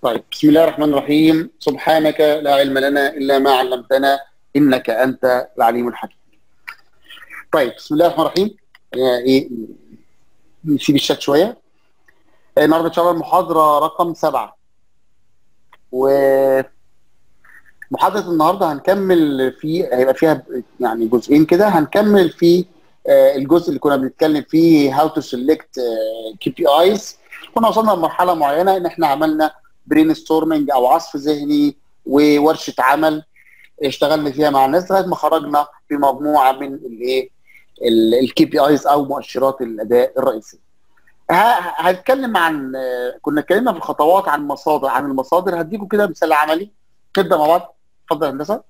طيب بسم الله الرحمن الرحيم سبحانك لا علم لنا الا ما علمتنا انك انت العليم الحكيم. طيب بسم الله الرحمن الرحيم يعني ايه نسيب الشات شويه. النهارده ان شاء الله المحاضره رقم سبعه. و محاضره النهارده هنكمل في هيبقى فيها يعني جزئين كده هنكمل في الجزء اللي كنا بنتكلم فيه هاو تو سيلكت كي بي ايز كنا وصلنا لمرحله معينه ان احنا عملنا برين ستورمنج او عصف ذهني وورشه عمل اشتغلنا فيها مع الناس لغايه ما خرجنا بمجموعه من الايه الكي بي ايز او مؤشرات الاداء الرئيسيه. هنتكلم عن كنا اتكلمنا في الخطوات عن مصادر عن المصادر هديكم كده مثال عملي نبدا مع بعض اتفضل يا هندسه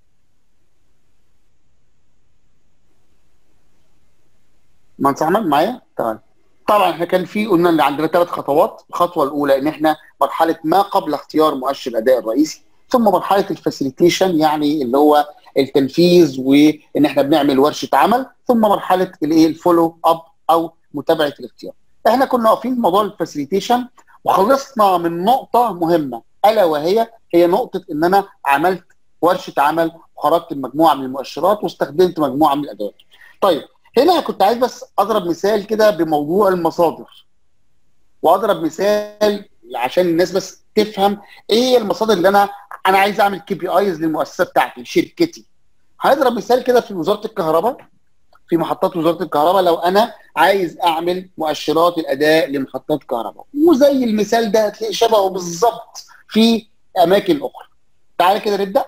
مهندس احمد معايا؟ تمام طبعا احنا كان في قلنا ان عندنا ثلاث خطوات الخطوه الاولى ان احنا مرحله ما قبل اختيار مؤشر الاداء الرئيسي ثم مرحله الفاسيليتيشن يعني اللي هو التنفيذ وان احنا بنعمل ورشه عمل ثم مرحله الايه الفولو اب او متابعه الاختيار احنا كنا واقفين في موضوع الفاسيليتيشن وخلصنا من نقطه مهمه الا وهي هي نقطه ان انا عملت ورشه عمل وخرجت بمجموعه من المؤشرات واستخدمت مجموعه من الادوات طيب هنا كنت عايز بس اضرب مثال كده بموضوع المصادر واضرب مثال عشان الناس بس تفهم ايه هي المصادر اللي انا انا عايز اعمل كي بي ايز للمؤسسه بتاعتي شركتي هنضرب مثال كده في وزاره الكهرباء في محطات وزاره الكهرباء لو انا عايز اعمل مؤشرات الاداء لمحطات كهرباء وزي المثال ده هتلاقي شبهه بالظبط في اماكن اخرى تعالى كده نبدا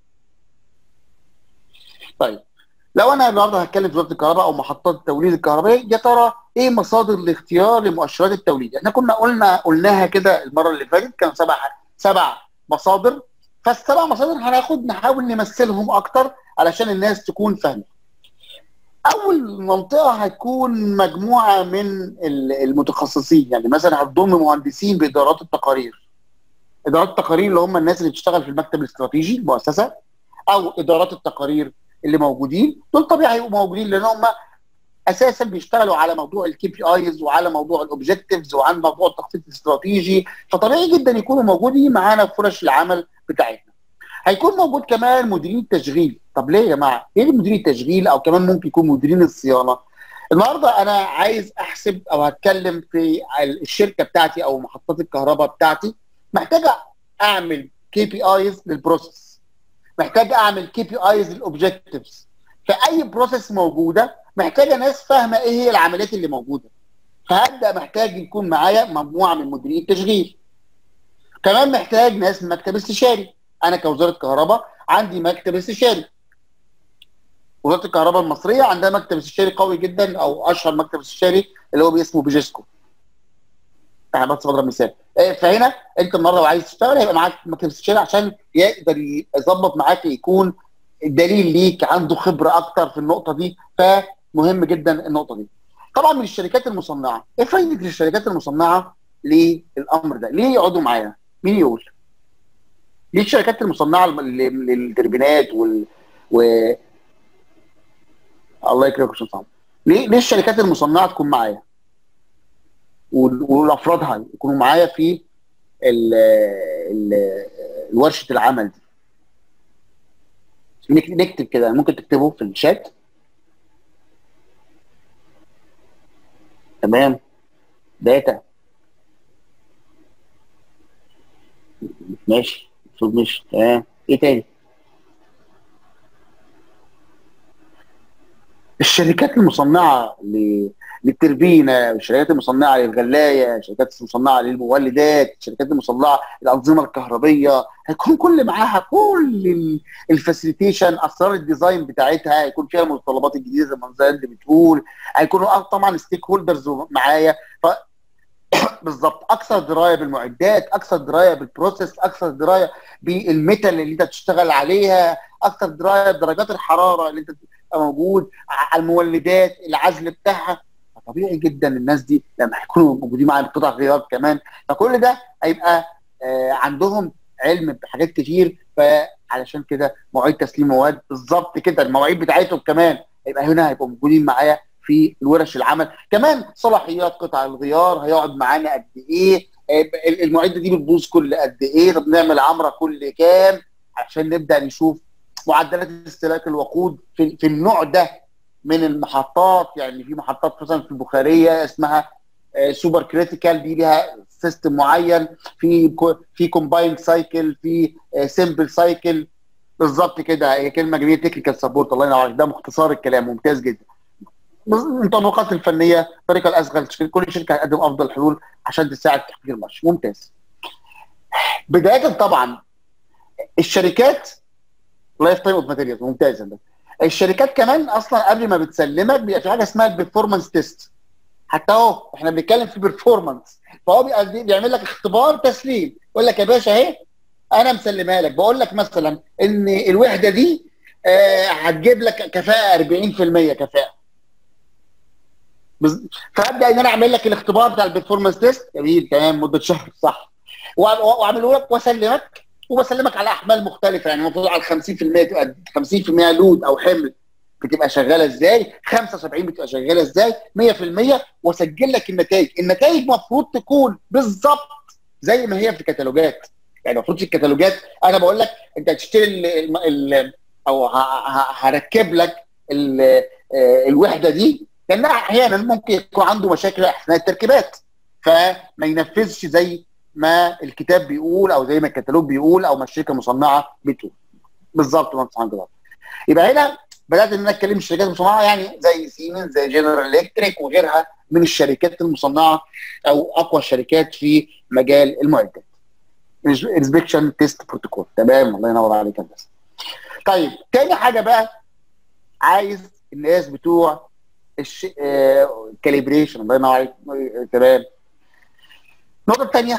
طيب لو انا النهارده هتكلم في وزاره الكهرباء او محطات التوليد الكهربائي يا ترى ايه مصادر الاختيار لمؤشرات التوليد؟ احنا كنا قلنا قلناها كده المره اللي فاتت كانوا سبع سبع مصادر فالسبع مصادر هناخد نحاول نمثلهم اكتر علشان الناس تكون فاهمه. اول منطقه هتكون مجموعه من المتخصصين يعني مثلا هتضم مهندسين بادارات التقارير. ادارات التقارير اللي هم الناس اللي بتشتغل في المكتب الاستراتيجي المؤسسه او ادارات التقارير اللي موجودين دول طبيعي هيبقوا موجودين لان هم اساسا بيشتغلوا على موضوع الكي بي ايز وعلى موضوع الاوبجكتيفز وعن موضوع التخطيط الاستراتيجي فطبيعي جدا يكونوا موجودين معانا في فرش العمل بتاعتنا. هيكون موجود كمان مديرين التشغيل، طب ليه يا جماعه؟ ايه مديرين التشغيل او كمان ممكن يكون مديرين الصيانه؟ النهارده انا عايز احسب او هتكلم في الشركه بتاعتي او محطات الكهرباء بتاعتي محتاجه اعمل كي بي ايز للبروسيس محتاج اعمل كي بي ايز للاوبجكتيفز فاي بروسيس موجوده محتاجه ناس فاهمه ايه هي العمليات اللي موجوده فهبدا محتاج يكون معايا مجموعه من مديرين التشغيل كمان محتاج ناس من مكتب استشاري انا كوزاره كهرباء عندي مكتب استشاري وزاره الكهرباء المصريه عندها مكتب استشاري قوي جدا او اشهر مكتب استشاري اللي هو اسمه بيجيسكو انا بس بضرب مثال فهنا انت النهارده لو عايز تشتغل هيبقى معاك مكتب استشاري عشان يقدر يظبط معاك يكون دليل ليك عنده خبره اكتر في النقطه دي فمهم جدا النقطه دي. طبعا من الشركات المصنعه، ايه فايده الشركات المصنعه للامر ده؟ ليه يقعدوا معايا؟ مين يقول؟ ليه الشركات المصنعه للتربينات وال و الله يكرمك يا استاذ صعب. ليه ليه الشركات المصنعه تكون معايا؟ والافراد يكونوا معايا في ال ال ورشه العمل دي نكتب كده ممكن تكتبه في الشات تمام داتا ماشي المفروض مش تمام ايه تاني الشركات المصنعه للتربينه الشركات المصنعه للغلايه الشركات المصنعه للمولدات الشركات المصنعه للانظمه الكهربيه هيكون كل معاها كل الفاسيليتيشن اسرار الديزاين بتاعتها هيكون فيها المتطلبات الجديده زي ما انت بتقول هيكونوا طبعا ستيك هولدرز معايا ف بالظبط اكثر درايه بالمعدات اكثر درايه بالبروسيس اكثر درايه بالميتال اللي انت بتشتغل عليها اكثر درايه بدرجات الحراره اللي انت موجود على المولدات العزل بتاعها طبيعي جدا الناس دي لما هيكونوا موجودين معايا قطع غيار كمان فكل ده هيبقى آه عندهم علم بحاجات كتير فعلشان كده مواعيد تسليم مواد بالظبط كده المواعيد بتاعتهم كمان هيبقى هنا هيبقوا موجودين معايا في الورش العمل كمان صلاحيات قطع الغيار هيقعد معانا قد ايه المعده دي بتبوظ كل قد ايه طب نعمل عمره كل كام عشان نبدا نشوف معدلات استهلاك الوقود في, في النوع ده من المحطات يعني في محطات مثلا في البخاريه اسمها سوبر كريتيكال دي ليها سيستم معين في في كومبايند سايكل في سمبل سايكل بالظبط كده هي كلمه جميله تكنيكال سبورت الله ينور عليك ده مختصار الكلام ممتاز جدا المطابقات الفنيه الطريقه الاسهل كل شركه هتقدم افضل حلول عشان تساعد تحقيق الماتش ممتاز بدايه طبعا الشركات لايف تايم اوف ماتيريالز ممتاز ده الشركات كمان اصلا قبل ما بتسلمك بيبقى في حاجه اسمها البرفورمانس تيست حتى اهو احنا بنتكلم في بيرفورمانس فهو بيعمل لك اختبار تسليم يقول لك يا باشا اهي انا مسلمها لك بقول لك مثلا ان الوحده دي آه هتجيب لك كفاءه 40% كفاءه فابدا ان انا اعمل لك الاختبار بتاع البرفورمانس تيست جميل تمام مده شهر صح واعمله لك واسلمك وبسلمك على احمال مختلفه يعني المفروض على 50% تبقى 50% لود او حمل بتبقى شغاله ازاي 75 بتبقى شغاله ازاي 100% واسجل لك النتائج النتائج المفروض تكون بالظبط زي ما هي في الكتالوجات يعني المفروض في الكتالوجات انا بقول لك انت هتشتري ال ال او هركب لك ال الوحده دي لانها احيانا ممكن يكون عنده مشاكل اثناء التركيبات فما ينفذش زي ما الكتاب بيقول او زي ما الكتالوج بيقول او ما الشركه المصنعه بتقول بالظبط ما بالظبط يبقى هنا بدات ان انا اتكلم الشركات المصنعه يعني زي سيمنز زي جنرال الكتريك وغيرها من الشركات المصنعه او اقوى الشركات في مجال المعدات انسبكشن تيست بروتوكول تمام الله ينور عليك يا هندسه طيب تاني حاجه بقى عايز الناس بتوع الش... آه... كاليبريشن الله ينور عليك تمام النقطه الثانيه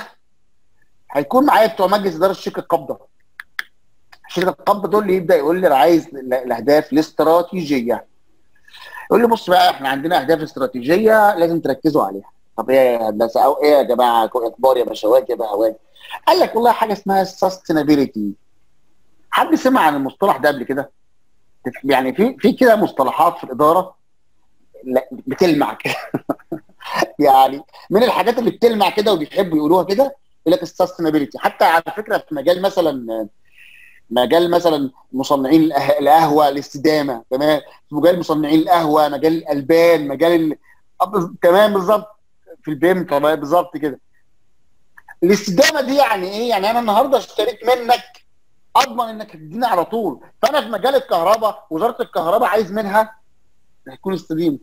هيكون معايا بتوع مجلس اداره شركه القبضه شركه القبضه دول اللي يبدا يقول لي انا عايز الاهداف الاستراتيجيه يقول لي بص بقى احنا عندنا اهداف استراتيجيه لازم تركزوا عليها طب ايه يا هندسه او ايه يا جماعه اخبار يا باشوات يا بهوات قال لك والله حاجه اسمها السستينابيلتي حد سمع عن المصطلح ده قبل كده يعني في في كده مصطلحات في الاداره لا بتلمع كده يعني من الحاجات اللي بتلمع كده وبيحبوا يقولوها كده يقول لك السستينابيلتي حتى على فكره في مجال مثلا مجال مثلا مصنعين القهوه الاستدامه تمام في مجال مصنعين القهوه مجال الالبان مجال ال... تمام بالظبط في البيم طبعا بالظبط كده الاستدامه دي يعني ايه؟ يعني انا النهارده اشتريت منك اضمن انك تديني على طول فانا في مجال الكهرباء وزاره الكهرباء عايز منها هيكون استديم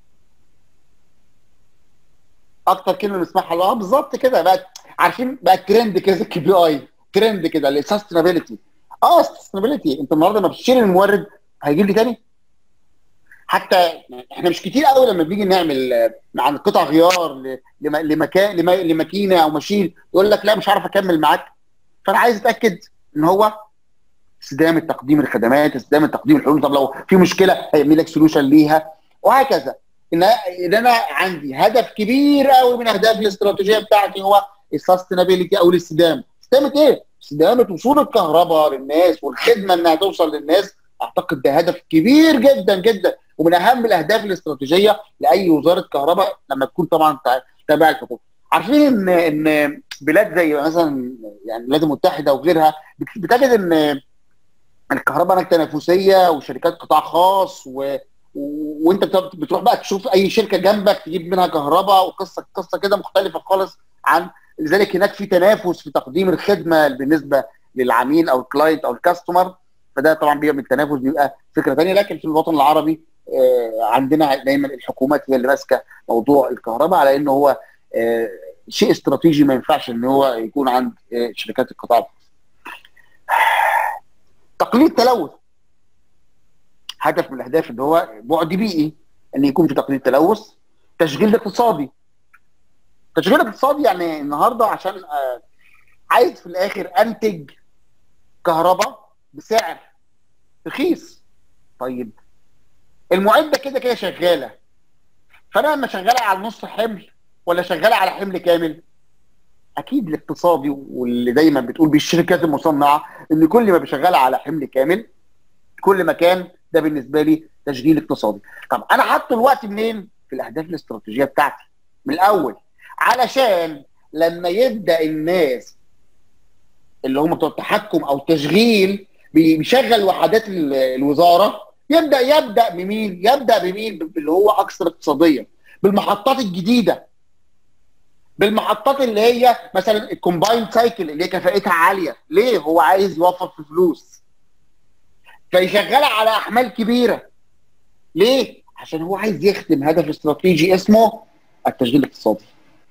اكتر كلمه بنسمعها اه بالظبط كده بقت عارفين بقى ترند كده الكي بي اي ترند كده السستينابيلتي اه السستينابيلتي انت النهارده لما بتشتري المورد هيجيب لي تاني حتى احنا مش كتير قوي لما بنيجي نعمل عن قطع غيار لمكان لماكينه او ماشين يقول لك لا مش عارف اكمل معاك فانا عايز اتاكد ان هو استدامه تقديم الخدمات استدامه تقديم الحلول طب لو في مشكله هيعمل لك سولوشن ليها وهكذا ان ان انا عندي هدف كبير قوي من اهداف الاستراتيجيه بتاعتي هو السستينابيلتي او الاستدامه استدامه ايه؟ استدامه وصول الكهرباء للناس والخدمه انها توصل للناس اعتقد ده هدف كبير جدا جدا ومن اهم الاهداف الاستراتيجيه لاي وزاره كهرباء لما تكون طبعا تابعه الحكومه. عارفين ان ان بلاد زي مثلا يعني الولايات المتحده وغيرها بتجد ان الكهرباء هناك تنافسيه وشركات قطاع خاص و... و... وانت بتروح بقى تشوف اي شركه جنبك تجيب منها كهرباء وقصه قصه كده مختلفه خالص عن لذلك هناك في تنافس في تقديم الخدمه بالنسبه للعميل او الكلاينت او الكاستمر فده طبعا بيبقى من التنافس بيبقى فكره ثانيه لكن في الوطن العربي عندنا دايما الحكومات هي اللي ماسكه موضوع الكهرباء على انه هو شيء استراتيجي ما ينفعش ان هو يكون عند شركات القطاع الخاص. تقليل التلوث هدف من الاهداف اللي هو بعد بيئي ان يكون في تقليل تلوث تشغيل اقتصادي تشغيل اقتصادي يعني النهارده عشان عايز في الاخر انتج كهرباء بسعر رخيص طيب المعده كده كده شغاله فانا لما شغاله على نص حمل ولا شغاله على حمل كامل اكيد الاقتصادي واللي دايما بتقول بيه الشركات المصنعه ان كل ما بشغلها على حمل كامل كل ما كان ده بالنسبه لي تشغيل اقتصادي طب انا حاطه الوقت منين في الاهداف الاستراتيجيه بتاعتي من الاول علشان لما يبدا الناس اللي هم بتوع التحكم او التشغيل بيشغل وحدات الوزاره يبدا يبدا بمين؟ يبدا بمين؟ اللي هو اكثر اقتصاديا بالمحطات الجديده بالمحطات اللي هي مثلا الكومبايند سايكل اللي هي كفاءتها عاليه ليه؟ هو عايز يوفر في فلوس فيشغلها على احمال كبيره ليه؟ عشان هو عايز يخدم هدف استراتيجي اسمه التشغيل الاقتصادي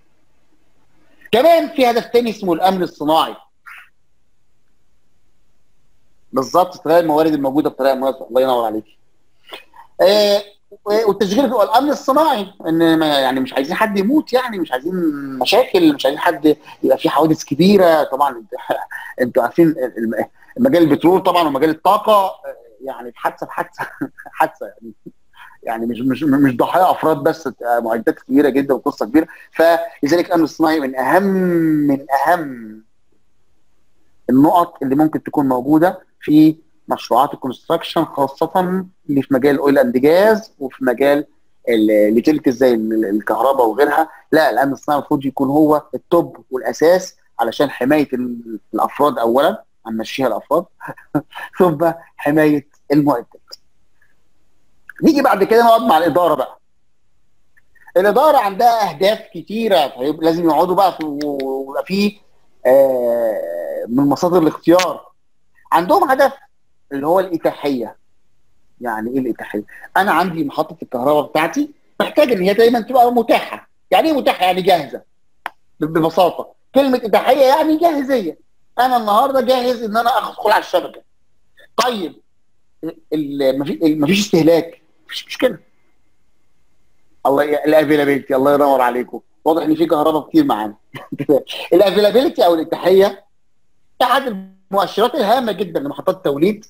كمان في هدف تاني اسمه الامن الصناعي بالظبط استغلال الموارد الموجوده بطريقه مناسبه الله ينور عليك آه والتشغيل الامن الصناعي ان يعني مش عايزين حد يموت يعني مش عايزين مشاكل مش عايزين حد يبقى في حوادث كبيره طبعا انتوا عارفين مجال البترول طبعا ومجال الطاقه يعني حادثه بحادثه حادثه يعني يعني مش مش مش ضحايا افراد بس معدات كبيره جدا وقصه كبيره فلذلك الامن الصناعي من اهم من اهم النقط اللي ممكن تكون موجوده في مشروعات الكونستراكشن خاصه اللي في مجال الاويل اند جاز وفي مجال اليوتيليتيز زي الكهرباء وغيرها لا الامن الصناعي المفروض يكون هو التوب والاساس علشان حمايه الافراد اولا هنمشيها الافراد ثم حمايه المعدات نيجي بعد كده نقعد مع الاداره بقى الاداره عندها اهداف كتيره لازم يقعدوا بقى ويبقى في آه من مصادر الاختيار عندهم هدف اللي هو الاتاحيه يعني ايه الاتاحيه؟ انا عندي محطه الكهرباء بتاعتي محتاج ان هي دايما تبقى متاحه يعني ايه متاحه يعني جاهزه ببساطه كلمه اتاحيه يعني جاهزيه انا النهارده جاهز ان انا ادخل على الشبكه طيب مفيش استهلاك مفيش مشكله الله الافيلابيلتي الله ينور عليكم واضح ان في كهرباء كتير معانا الافيلابيلتي او الاتاحيه احد المؤشرات الهامه جدا لمحطات التوليد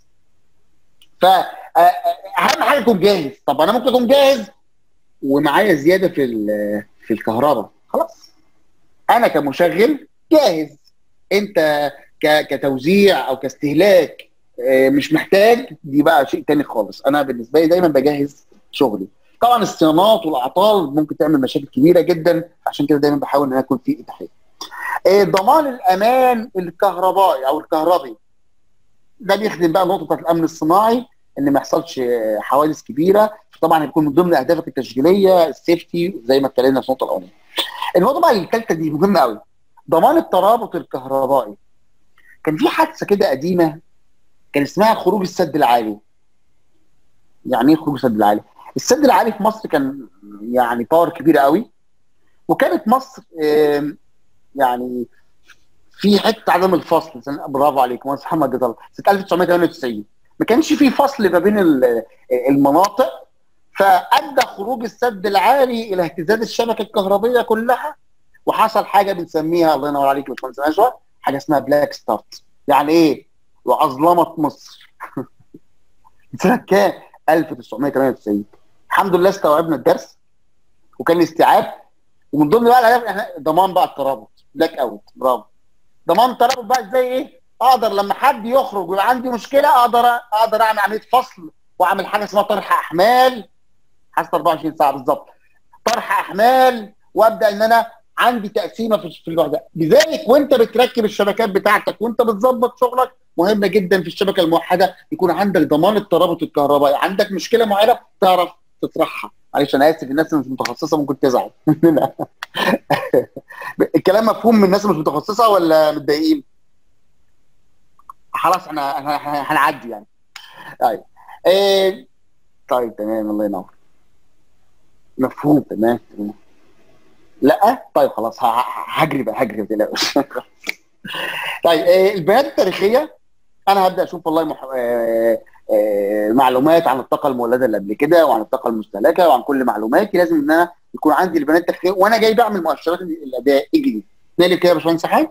فاهم حاجه يكون جاهز طب انا ممكن اكون جاهز ومعايا زياده في في الكهرباء خلاص انا كمشغل جاهز انت كتوزيع او كاستهلاك مش محتاج دي بقى شيء تاني خالص انا بالنسبه لي دايما بجهز شغلي طبعا الصيانات والاعطال ممكن تعمل مشاكل كبيره جدا عشان كده دايما بحاول ان يكون في اتاحيه ضمان الامان الكهربائي او الكهربي ده بيخدم بقى نقطه الامن الصناعي ان ما يحصلش حوادث كبيره طبعا هيكون من ضمن اهدافك التشغيليه السيفتي زي ما اتكلمنا في النقطه الاولانيه. النقطه بقى الثالثه دي مهمه قوي ضمان الترابط الكهربائي. كان في حادثه كده قديمه كان اسمها خروج السد العالي. يعني ايه خروج السد العالي؟ السد العالي في مصر كان يعني باور كبيره قوي وكانت مصر يعني في حته عدم الفصل برافو عليك مهندس محمد جدل سنه 1998 ما كانش في فصل ما بين المناطق فادى خروج السد العالي الى اهتزاز الشبكه الكهربيه كلها وحصل حاجه بنسميها الله ينور عليك يا باشمهندس نجوى حاجه اسمها بلاك ستارت يعني ايه؟ واظلمت مصر سنه كام؟ 1998 الحمد لله استوعبنا الدرس وكان استيعاب ومن ضمن بقى الاهداف احنا ضمان بقى الترابط بلاك اوت برافو ضمان الترابط بقى ازاي ايه؟ اقدر لما حد يخرج ويبقى عندي مشكله اقدر اقدر اعمل عمليه فصل واعمل حاجه اسمها طرح احمال حسب 24 ساعه بالظبط طرح احمال وابدا ان انا عندي تقسيمه في الوحده لذلك وانت بتركب الشبكات بتاعتك وانت بتظبط شغلك مهمه جدا في الشبكه الموحده يكون عندك ضمان الترابط الكهربائي عندك مشكله معينه تعرف تطرحها معلش انا اسف الناس اللي مش متخصصه ممكن تزعل مننا الكلام مفهوم من الناس اللي مش متخصصه ولا متضايقين؟ خلاص احنا هنعدي يعني طيب إيه طيب تمام الله ينور مفهوم تمام تمام لا طيب خلاص هجري بقى هجري ما تقلقش طيب إيه البيانات التاريخيه انا هبدا اشوف والله مح... إيه إيه معلومات عن الطاقه المولده اللي قبل كده وعن الطاقه المستهلكه وعن كل معلوماتي لازم ان انا يكون عندي البيانات التاريخيه وانا جاي بعمل مؤشرات الاداء اجري نقلب كده يا باشمهندس حاج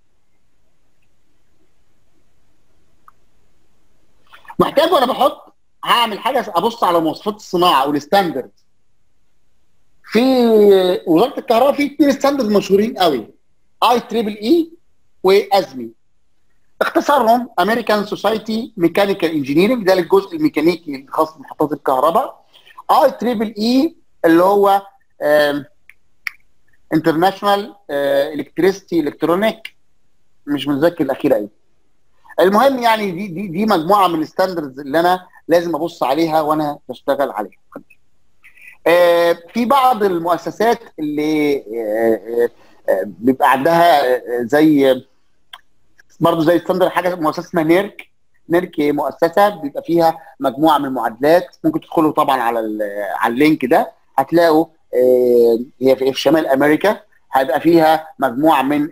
محتاج وانا بحط هعمل حاجه ابص على مواصفات الصناعه او الستاندرد في وزاره الكهرباء في اثنين ستاندرد مشهورين قوي اي تريبل اي وازمي اختصارهم امريكان سوسايتي ميكانيكال انجينيرنج ده الجزء الميكانيكي الخاص بمحطات الكهرباء اي تريبل اي اللي هو انترناشونال الكتريستي الكترونيك مش متذكر الاخيره ايه المهم يعني دي دي دي مجموعه من الستاندردز اللي انا لازم ابص عليها وانا بشتغل عليها آه في بعض المؤسسات اللي آه آه بيبقى عندها زي برضه زي ستاندرد حاجه مؤسسه اسمها نيرك نيرك مؤسسه بيبقى فيها مجموعه من المعادلات ممكن تدخلوا طبعا على على اللينك ده هتلاقوا هي في شمال امريكا هيبقى فيها مجموعه من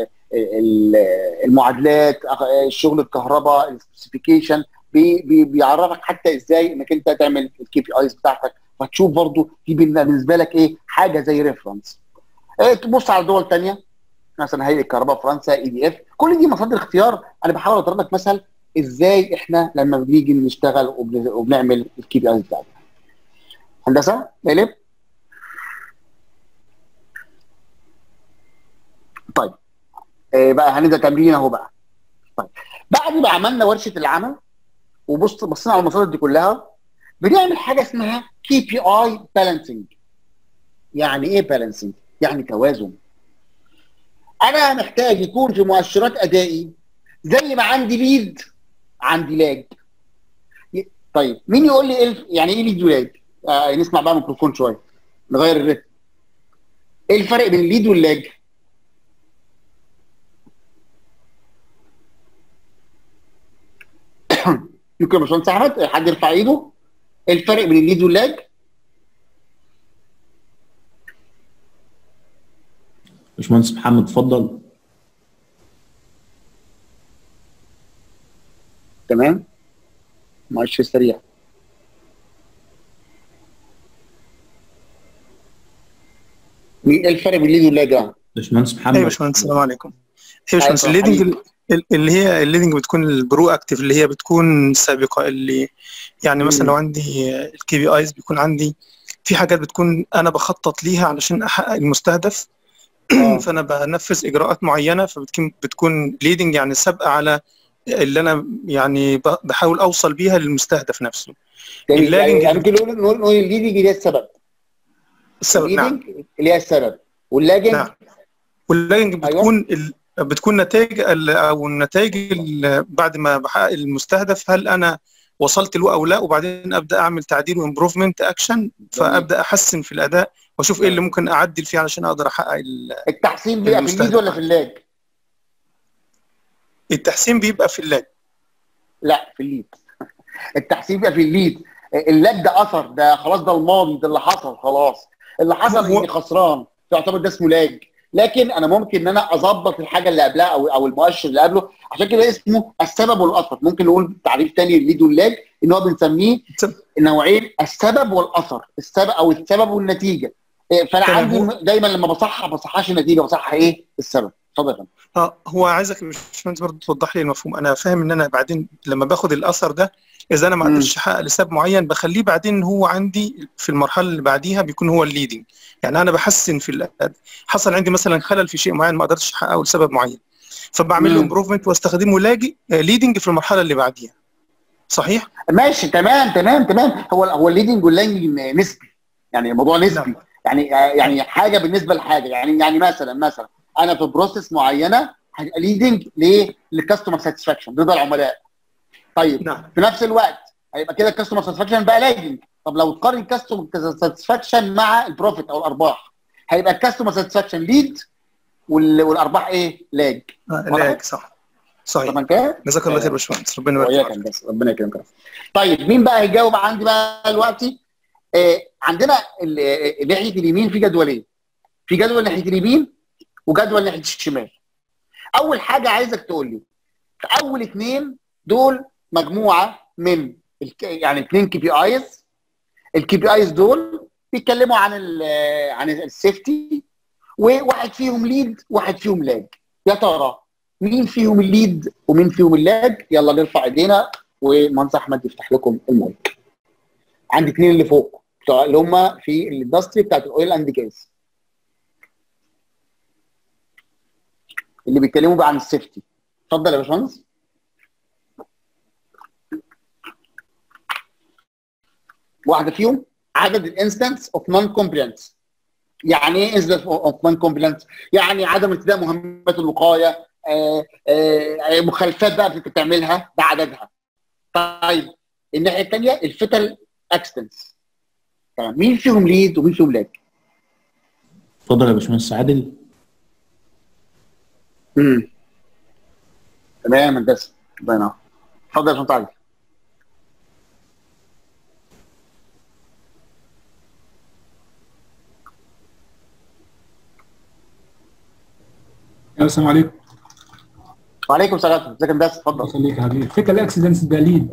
المعادلات شغل الكهرباء السبيسيفيكيشن بي بي بيعرفك حتى ازاي انك انت تعمل الكي بي ايز بتاعتك فتشوف برضو دي بالنسبه لك ايه حاجه زي ريفرنس إيه تبص على دول ثانيه مثلا هيئه الكهرباء فرنسا اي دي اف كل دي مصادر اختيار انا بحاول اضرب لك مثل ازاي احنا لما بنيجي نشتغل وبنعمل الكي بي ايز بتاعتنا هندسه قلب طيب إيه بقى هنبدا تمرين اهو بقى طيب بعد ما عملنا ورشه العمل وبص بصينا على المصادر دي كلها بنعمل حاجه اسمها كي بي اي بالانسنج يعني ايه بالانسنج يعني توازن انا محتاج يكون في مؤشرات ادائي زي ما عندي ليد عندي لاج طيب مين يقول لي إيه يعني ايه ليد ولاج آه نسمع بقى الميكروفون شويه نغير الريتم ايه الفرق بين الليد واللاج ممكن يا باشمهندس احمد حد يرفع ايده ايه الفرق بين الليد واللاج باشمهندس محمد اتفضل تمام مؤشر سريع ايه الفرق بين الليد واللاج يا باشمهندس محمد ايوه باشمهندس السلام عليكم ايوه باشمهندس الليدنج اللي هي الليدنج بتكون البرو اكتف اللي هي بتكون سابقه اللي يعني مثلا لو عندي الكي بي ايز بيكون عندي في حاجات بتكون انا بخطط ليها علشان احقق المستهدف فانا بنفذ اجراءات معينه فبتكون بتكون ليدنج يعني سابقه على اللي انا يعني بحاول اوصل بيها للمستهدف نفسه يعني يعني ممكن نقول نقول الليدنج اللي هي السبب السبب نعم اللي هي السبب واللاجنج نعم واللاجنج بتكون أيوة. بتكون نتائج او النتائج بعد ما بحقق المستهدف هل انا وصلت له او لا وبعدين ابدا اعمل تعديل وامبروفمنت اكشن فابدا احسن في الاداء واشوف ايه اللي ممكن اعدل فيه علشان اقدر احقق التحسين بيبقى في الليد ولا في اللاج؟ التحسين بيبقى في اللاج لا في الليد التحسين بيبقى في الليد اللاج ده اثر ده خلاص ده الماضي ده اللي حصل خلاص اللي حصل اني خسران يعتبر ده اسمه لاج لكن انا ممكن ان انا اظبط الحاجه اللي قبلها او او المؤشر اللي قبله عشان كده اسمه السبب والاثر ممكن نقول تعريف تاني للليد واللاج ان هو بنسميه نوعين السبب والاثر السبب او السبب والنتيجه فانا عندي دايما لما بصحح ما بصححش النتيجه بصحح ايه السبب اتفضل يا اه هو عايزك يا باشمهندس برضه توضح لي المفهوم انا فاهم ان انا بعدين لما باخد الاثر ده اذا انا ما قدرتش احقق لسبب معين بخليه بعدين هو عندي في المرحله اللي بعديها بيكون هو الليدنج يعني انا بحسن في الأد... حصل عندي مثلا خلل في شيء معين ما قدرتش احققه لسبب معين فبعمل له امبروفمنت واستخدمه لاجي ليدنج في المرحله اللي بعديها صحيح ماشي تمام تمام تمام هو هو الليدنج واللاجنج نسبي يعني الموضوع نسبي نعم. يعني يعني حاجه بالنسبه لحاجه يعني يعني مثلا مثلا انا في بروسيس معينه هيبقى ليدنج ليه للكاستمر ساتسفاكشن رضا العملاء طيب نعم. في نفس الوقت هيبقى كده الكاستمر ساتسفاكشن بقى لاجنج طب لو تقارن الكاستمر ساتسفاكشن مع البروفيت او الارباح هيبقى الكاستمر ساتسفاكشن ليد والارباح ايه لاج آه لاج صح صحيح طبعا كده جزاك الله خير يا باشمهندس ربنا يبارك فيك ربنا يكرمك طيب مين بقى هيجاوب عندي بقى دلوقتي آه عندنا ناحيه اليمين في جدولين في جدول ناحيه اليمين وجدول ناحيه الشمال اول حاجه عايزك تقول لي في اول اثنين دول مجموعه من يعني اثنين كي بي ايز الكي بي ايز دول بيتكلموا عن ال عن السيفتي وواحد فيهم ليد واحد فيهم لاج يا ترى مين فيهم الليد ومين فيهم اللاج يلا نرفع ايدينا ومهندس احمد يفتح لكم المايك عندي اثنين اللي فوق اللي هم في الاندستري بتاعت الاويل اند جاز اللي بيتكلموا بقى عن السيفتي اتفضل يا باشمهندس واحده فيهم عدد الانستنس اوف نون كومبلينس يعني ايه انسدنس اوف مان كومبلانس يعني عدم ارتداء مهمات الوقايه آه، آه، مخالفات بقى انت بتعملها ده عددها طيب الناحيه الثانيه الفتل اكسيدنتس تمام مين فيهم ليد ومين فيهم لاج اتفضل يا باشمهندس عادل امم تمام هندسه الله ينور اتفضل يا باشمهندس علي السلام عليكم وعليكم السلام ازيك يا هندسه الله اتفضل يخليك يا حبيبي الفيتال اكسيدنتس ده ليد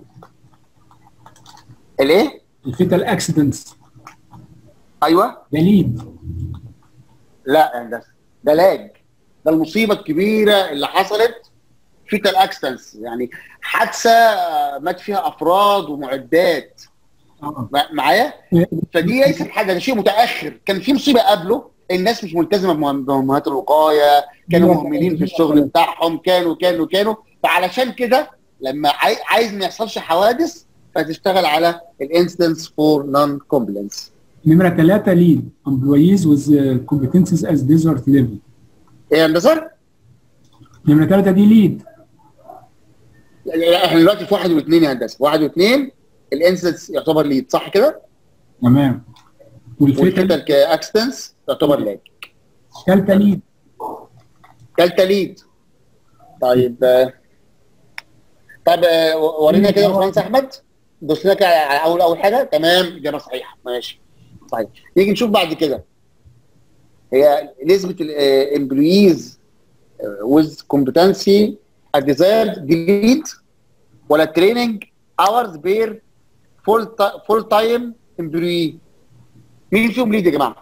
الايه الفيتال اكسيدنتس ايوه ده ليد لا يا هندسه ده لاج ده المصيبه الكبيره اللي حصلت فيتال اكسيدنتس يعني حادثه آه، مات فيها افراد ومعدات اه مع- معايا فدي ليست حاجه ده شيء متاخر كان في مصيبه قبله الناس مش ملتزمه بمهم- بمهمات الوقايه كانوا مهملين في الشغل بتاعهم كانوا كانوا كانوا فعلشان كده لما عاي- عايز ما يحصلش حوادث فتشتغل على الانستنس فور نون كومبلنس نمره ثلاثه ليد امبلويز وذ كومبتنسز از ديزرت ليفل ايه يا هندسه؟ نمره ثلاثه دي ليد لا، احنا دلوقتي في واحد واثنين يا هندسه واحد واثنين الانستنس يعتبر ليد صح كده؟ تمام والفيتال والفيتال كاكستنس يعتبر لاج ثالثه ليد ثالثه ليد طيب آه، طب آه، ورينا كده يا باشمهندس احمد بص لنا كده على اول اول حاجه تمام اجابه صحيحه ماشي طيب نيجي نشوف بعد كده هي نسبه الامبلويز ويز كومبتنسي ديزايرد ديليد ولا تريننج اورز بير فول فول تايم امبلوي مين فيهم ليد يا جماعه؟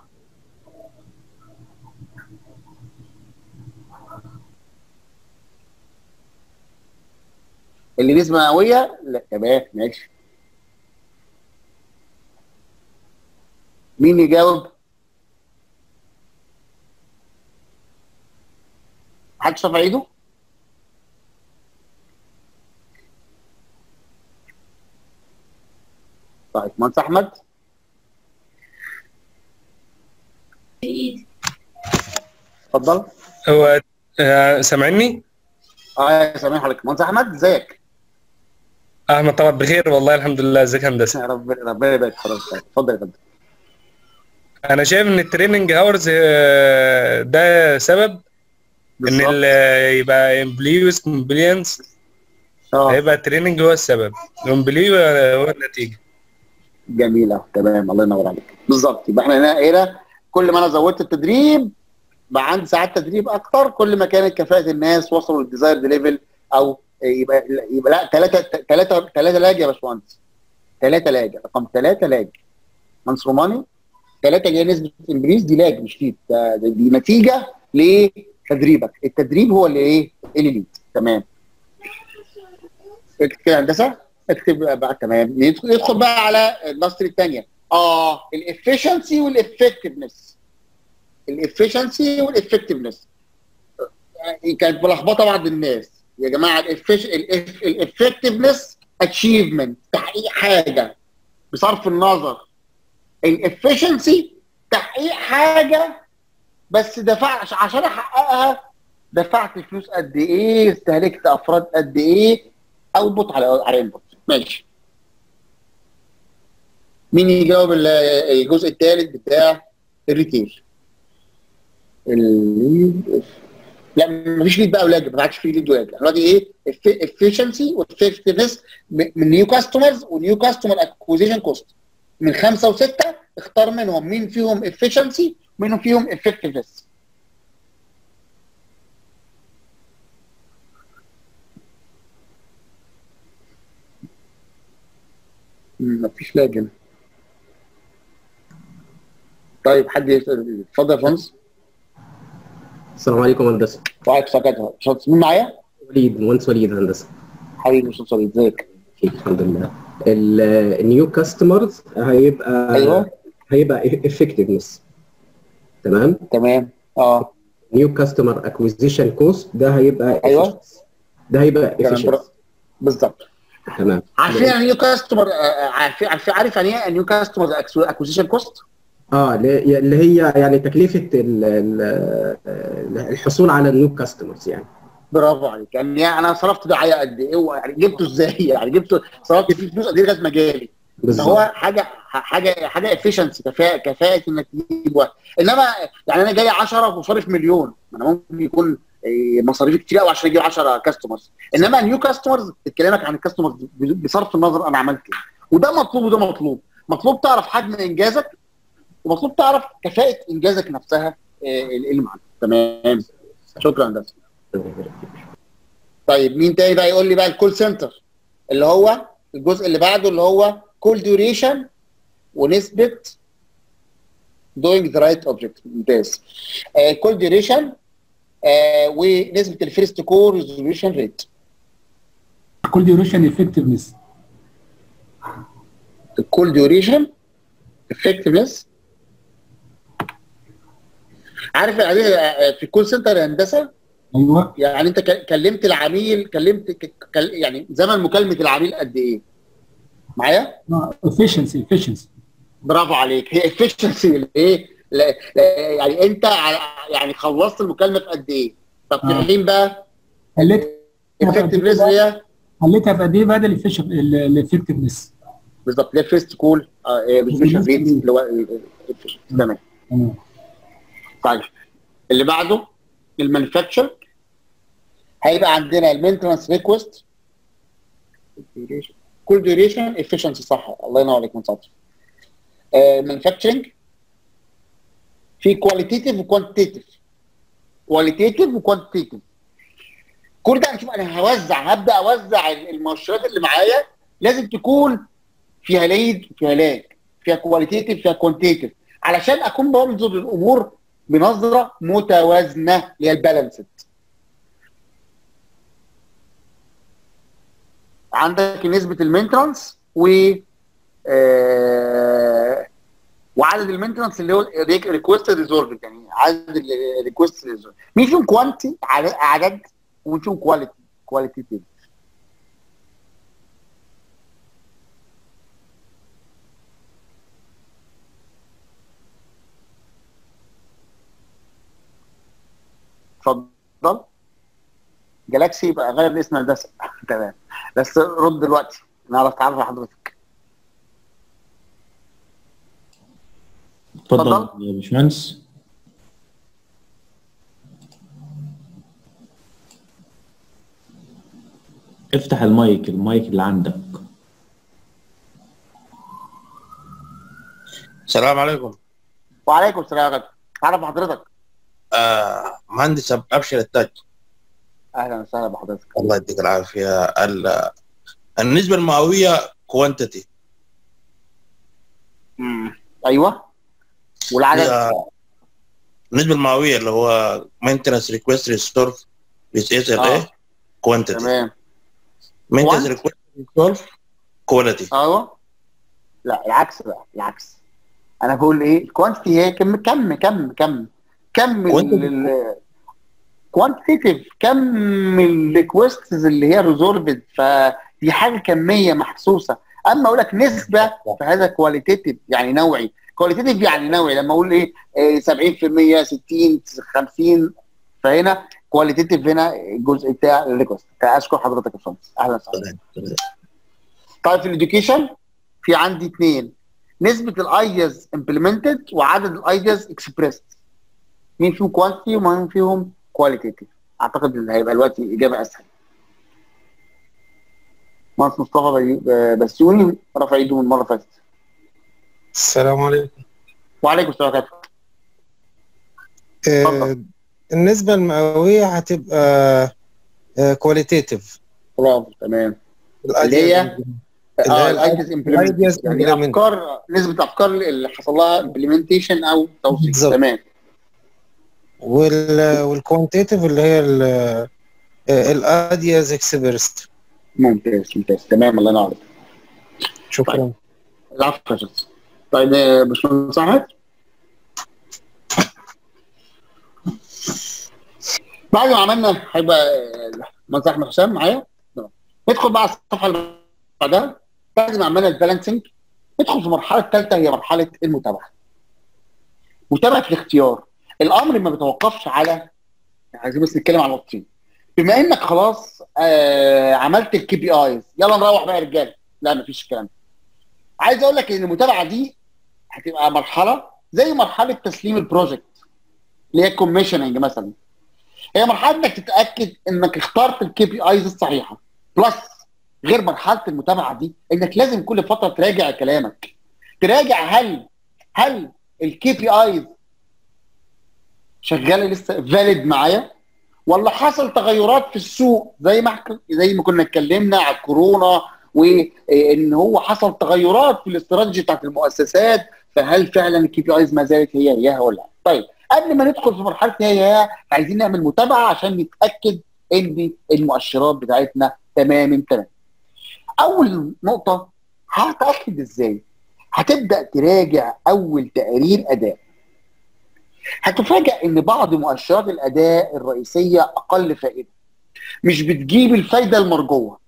اللي نسبة مئوية لا تمام ماشي مين يجاوب؟ محدش رفع ايده؟ طيب مهندس احمد اتفضل هو آه، سامعني؟ اه يا سامح حضرتك مهندس احمد ازيك؟ احمد طبعا بخير والله الحمد لله ازيك يا هندسه يا رب ربنا يبارك في حضرتك اتفضل يا فندم انا شايف ان التريننج هاورز ده سبب ان بالظبط. ال- يبقى امبليوز كومبلينس اه هيبقى التريننج هو السبب الامبليو هو النتيجه جميلة تمام الله ينور عليك بالظبط يبقى احنا هنا هنا كل ما انا زودت التدريب بقى عندي ساعات تدريب اكتر كل ما كانت كفاءة الناس وصلوا للديزايرد ليفل او يبقى يبقى لا ثلاثة ثلاثة ثلاثة لاج يا باشمهندس ثلاثة لاج رقم ثلاثة لاج مهندس روماني ثلاثة اللي هي نسبة الانجليز دي لاج مش ليد ده- ده- دي نتيجة لتدريبك التدريب هو اللي ايه اللي ليد تمام اكتب كده هندسة اكتب بقى تمام ندخل ندخل بقى على النصر الثانيه اه الافشنسي والافكتفنس الافشنسي والافكتفنس كانت ملخبطه بعض الناس يا جماعه الافكتفنس اتشيفمنت تحقيق حاجه بصرف النظر الافشنسي تحقيق حاجه بس دفع عشان احققها دفعت فلوس قد ايه استهلكت افراد قد ايه اوتبوت على على انبوت ماشي مين يجاوب ال- الجزء الثالث بتاع الريتيل الليد لا مفيش ليد بقى ولاج ما عادش فيه ليد ولاج دلوقتي ايه efficiency وeffectiveness من نيو كاستمرز ونيو كاستمر اكوزيشن كوست من خمسه وسته اختار منهم مين فيهم efficiency ومنهم فيهم effectiveness مم، مفيش لاج هنا طيب حد يسأل اتفضل يا فانس السلام عليكم هندسه وعليكم السلام شخص مين معايا؟ وليد مهندس وليد هندسه حبيبي استاذ وليد ازيك؟ أكيد، الحمد لله ال- النيو كاستمرز هيبقى ايوه هيبقى افكتفنس تمام تمام اه نيو كاستمر اكوزيشن كوست ده هيبقى أيوة. efficiency. ده هيبقى كلام برا- efficiency. بالظبط تمام عارفين يعني نيو كاستمر عارفين عارفين عارف يعني ايه نيو كاستمر اكوزيشن كوست؟ اه اللي اللي هي يعني تكلفه ال- ال- الحصول على النيو كاستمرز يعني برافو عليك يعني انا صرفت دعايه قد ايه يعني جبته ازاي يعني جبته صرفت فيه فلوس قد ايه لغايه ما جالي بالظبط هو حاجه حاجه حاجه افشنسي كفاءه كفاءه انك تجيب واحد انما يعني انا جاي 10 وصارف مليون ما انا ممكن يكون إيه، مصاريفي كتير قوي عشان اجيب 10 كاستمرز انما نيو كاستمرز بتكلمك عن الكاستمرز بصرف النظر انا عملت ايه وده مطلوب وده مطلوب مطلوب تعرف حجم انجازك ومطلوب تعرف كفاءه انجازك نفسها إيه، اللي معاك تمام شكرا ده طيب مين تاني بقى يقول لي بقى الكول سنتر اللي هو الجزء اللي بعده اللي هو كول ديوريشن ونسبه دوينج ذا رايت اوبجكت ممتاز كول ديوريشن ونسبه الفيرست كور ريزوليوشن ريت كل ديوريشن افكتفنس الكول ديوريشن افكتفنس عارف يعني إيه، في الكول سنتر يا هندسه ايوه يعني انت ك- كلمت العميل كلمت ك- كل- يعني زمن مكالمه العميل قد ايه؟ معايا؟ افشنسي افشنسي برافو عليك هي افشنسي ايه؟ لا لا يعني انت ع- يعني خلصت المكالمه في قد ايه؟ طب في آه. الحين بقى خليت افكتفنس هي خليتها في قد ايه بعد الافكتفنس بالظبط اللي فيرست كول ريزوليوشن ريت اللي هو ال- ال- efficiency. تمام تمام طيب اللي بعده المانيفاكتشر هيبقى عندنا المينتنس ريكوست كل ديوريشن افشنسي صح الله ينور عليك من سطر مانيفاكتشرنج في كواليتيتيف وكوانتيتيف كواليتيتيف وكوانتيتيف كل ده هنشوف انا هوزع هبدا اوزع المؤشرات اللي معايا لازم تكون فيها ليد فيها لاج فيها كواليتيتيف فيها كوانتيتيف علشان اكون بنظر للامور بنظره متوازنه اللي هي البالانسد عندك نسبه المينترانس و آه وعدد المينترانس اللي هو ريكوست ريزولفد يعني عدد الريكوست ريزولفد مين فيهم كوانتي عدد ومين فيهم كواليتي كواليتيتيف اتفضل جالاكسي يبقى غير الاسم هندسه تمام بس رد دلوقتي نعرف تعرف حضرتك اتفضل اتفضل. يا باشمهندس افتح المايك المايك اللي عندك السلام عليكم وعليكم السلام يا غدا تعرف حضرتك آه مهندس أب- ابشر التاج اهلا وسهلا بحضرتك الله يديك العافيه ال- النسبه المئويه كوانتيتي مم. ايوه والعدد النسبه المئويه اللي هو مينتنس ريكويست ريسولف بس اس ال آه. اي كوانتيتي تمام مينتنس Quant- ريكويست ريسولف كواليتي ايوه لا العكس بقى العكس انا بقول ايه الكوانتيتي هي كم كم كم كم كم Quantity. كوانتيتيف كم الريكوستس اللي هي ريزولفد فدي حاجه كميه محسوسه اما اقول لك نسبه فهذا كواليتيتيف يعني نوعي كواليتيتيف يعني نوعي لما اقول ايه إيه 70% 60 50 فهنا كواليتيتيف هنا الجزء بتاع الريكوست اشكر حضرتك يا باشمهندس اهلا وسهلا طيب في الاديوكيشن في عندي اثنين نسبه الايدياز امبلمنتد وعدد الايدياز اكسبريسد مين فيهم كوانتيتي ومين فيهم كواليتيتيف اعتقد ان هيبقى دلوقتي اجابه اسهل مهندس مصطفى بي- بسيوني رفع ايده من المره اللي فاتت السلام عليكم وعليكم السلام ورحمه الله آه، اتفضل. النسبة المئوية هتبقى كواليتيتيف برافو تمام اللي هي اه اللي الايدياز ideas امبلمنتد يعني implemented. افكار نسبه افكار اللي حصل لها امبلمنتيشن او توصيل بالظبط. تمام وال والكوانتيتيف اللي هي الادياز اكسبرست ممتاز ممتاز تمام الله ينور عليك شكرا العفو يا شخص طيب يا باشمهندس احمد بعد ما عملنا هيبقى المهندس احمد حسام معايا تمام. ندخل بقى على الصفحه اللي بعدها بعد ما عملنا البالانسنج ندخل في المرحله الثالثه هي مرحله المتابعه متابعه الاختيار الامر ما بيتوقفش على عايزين بس نتكلم على نقطتين بما انك خلاص آه عملت الكي بي ايز يلا نروح بقى يا رجاله لا مفيش الكلام ده عايز اقول لك ان المتابعه دي هتبقى مرحله زي مرحله تسليم البروجكت اللي هي الكوميشننج مثلا هي مرحله انك تتاكد انك اخترت الكي بي ايز الصحيحه بلس غير مرحله المتابعه دي انك لازم كل فتره تراجع كلامك تراجع هل هل الكي بي ايز شغاله لسه فاليد معايا ولا حصل تغيرات في السوق زي ما زي ما كنا اتكلمنا على الكورونا وان هو حصل تغيرات في الاستراتيجي بتاعت المؤسسات فهل فعلا الكي بي ايز ما زالت هي هي ولا لا؟ طيب قبل ما ندخل في مرحله هي هي عايزين نعمل متابعه عشان نتاكد ان المؤشرات بتاعتنا تمام تمام. اول نقطه هتاكد ازاي؟ هتبدا تراجع اول تقرير اداء. هتفاجئ ان بعض مؤشرات الاداء الرئيسيه اقل فائده. مش بتجيب الفايده المرجوه.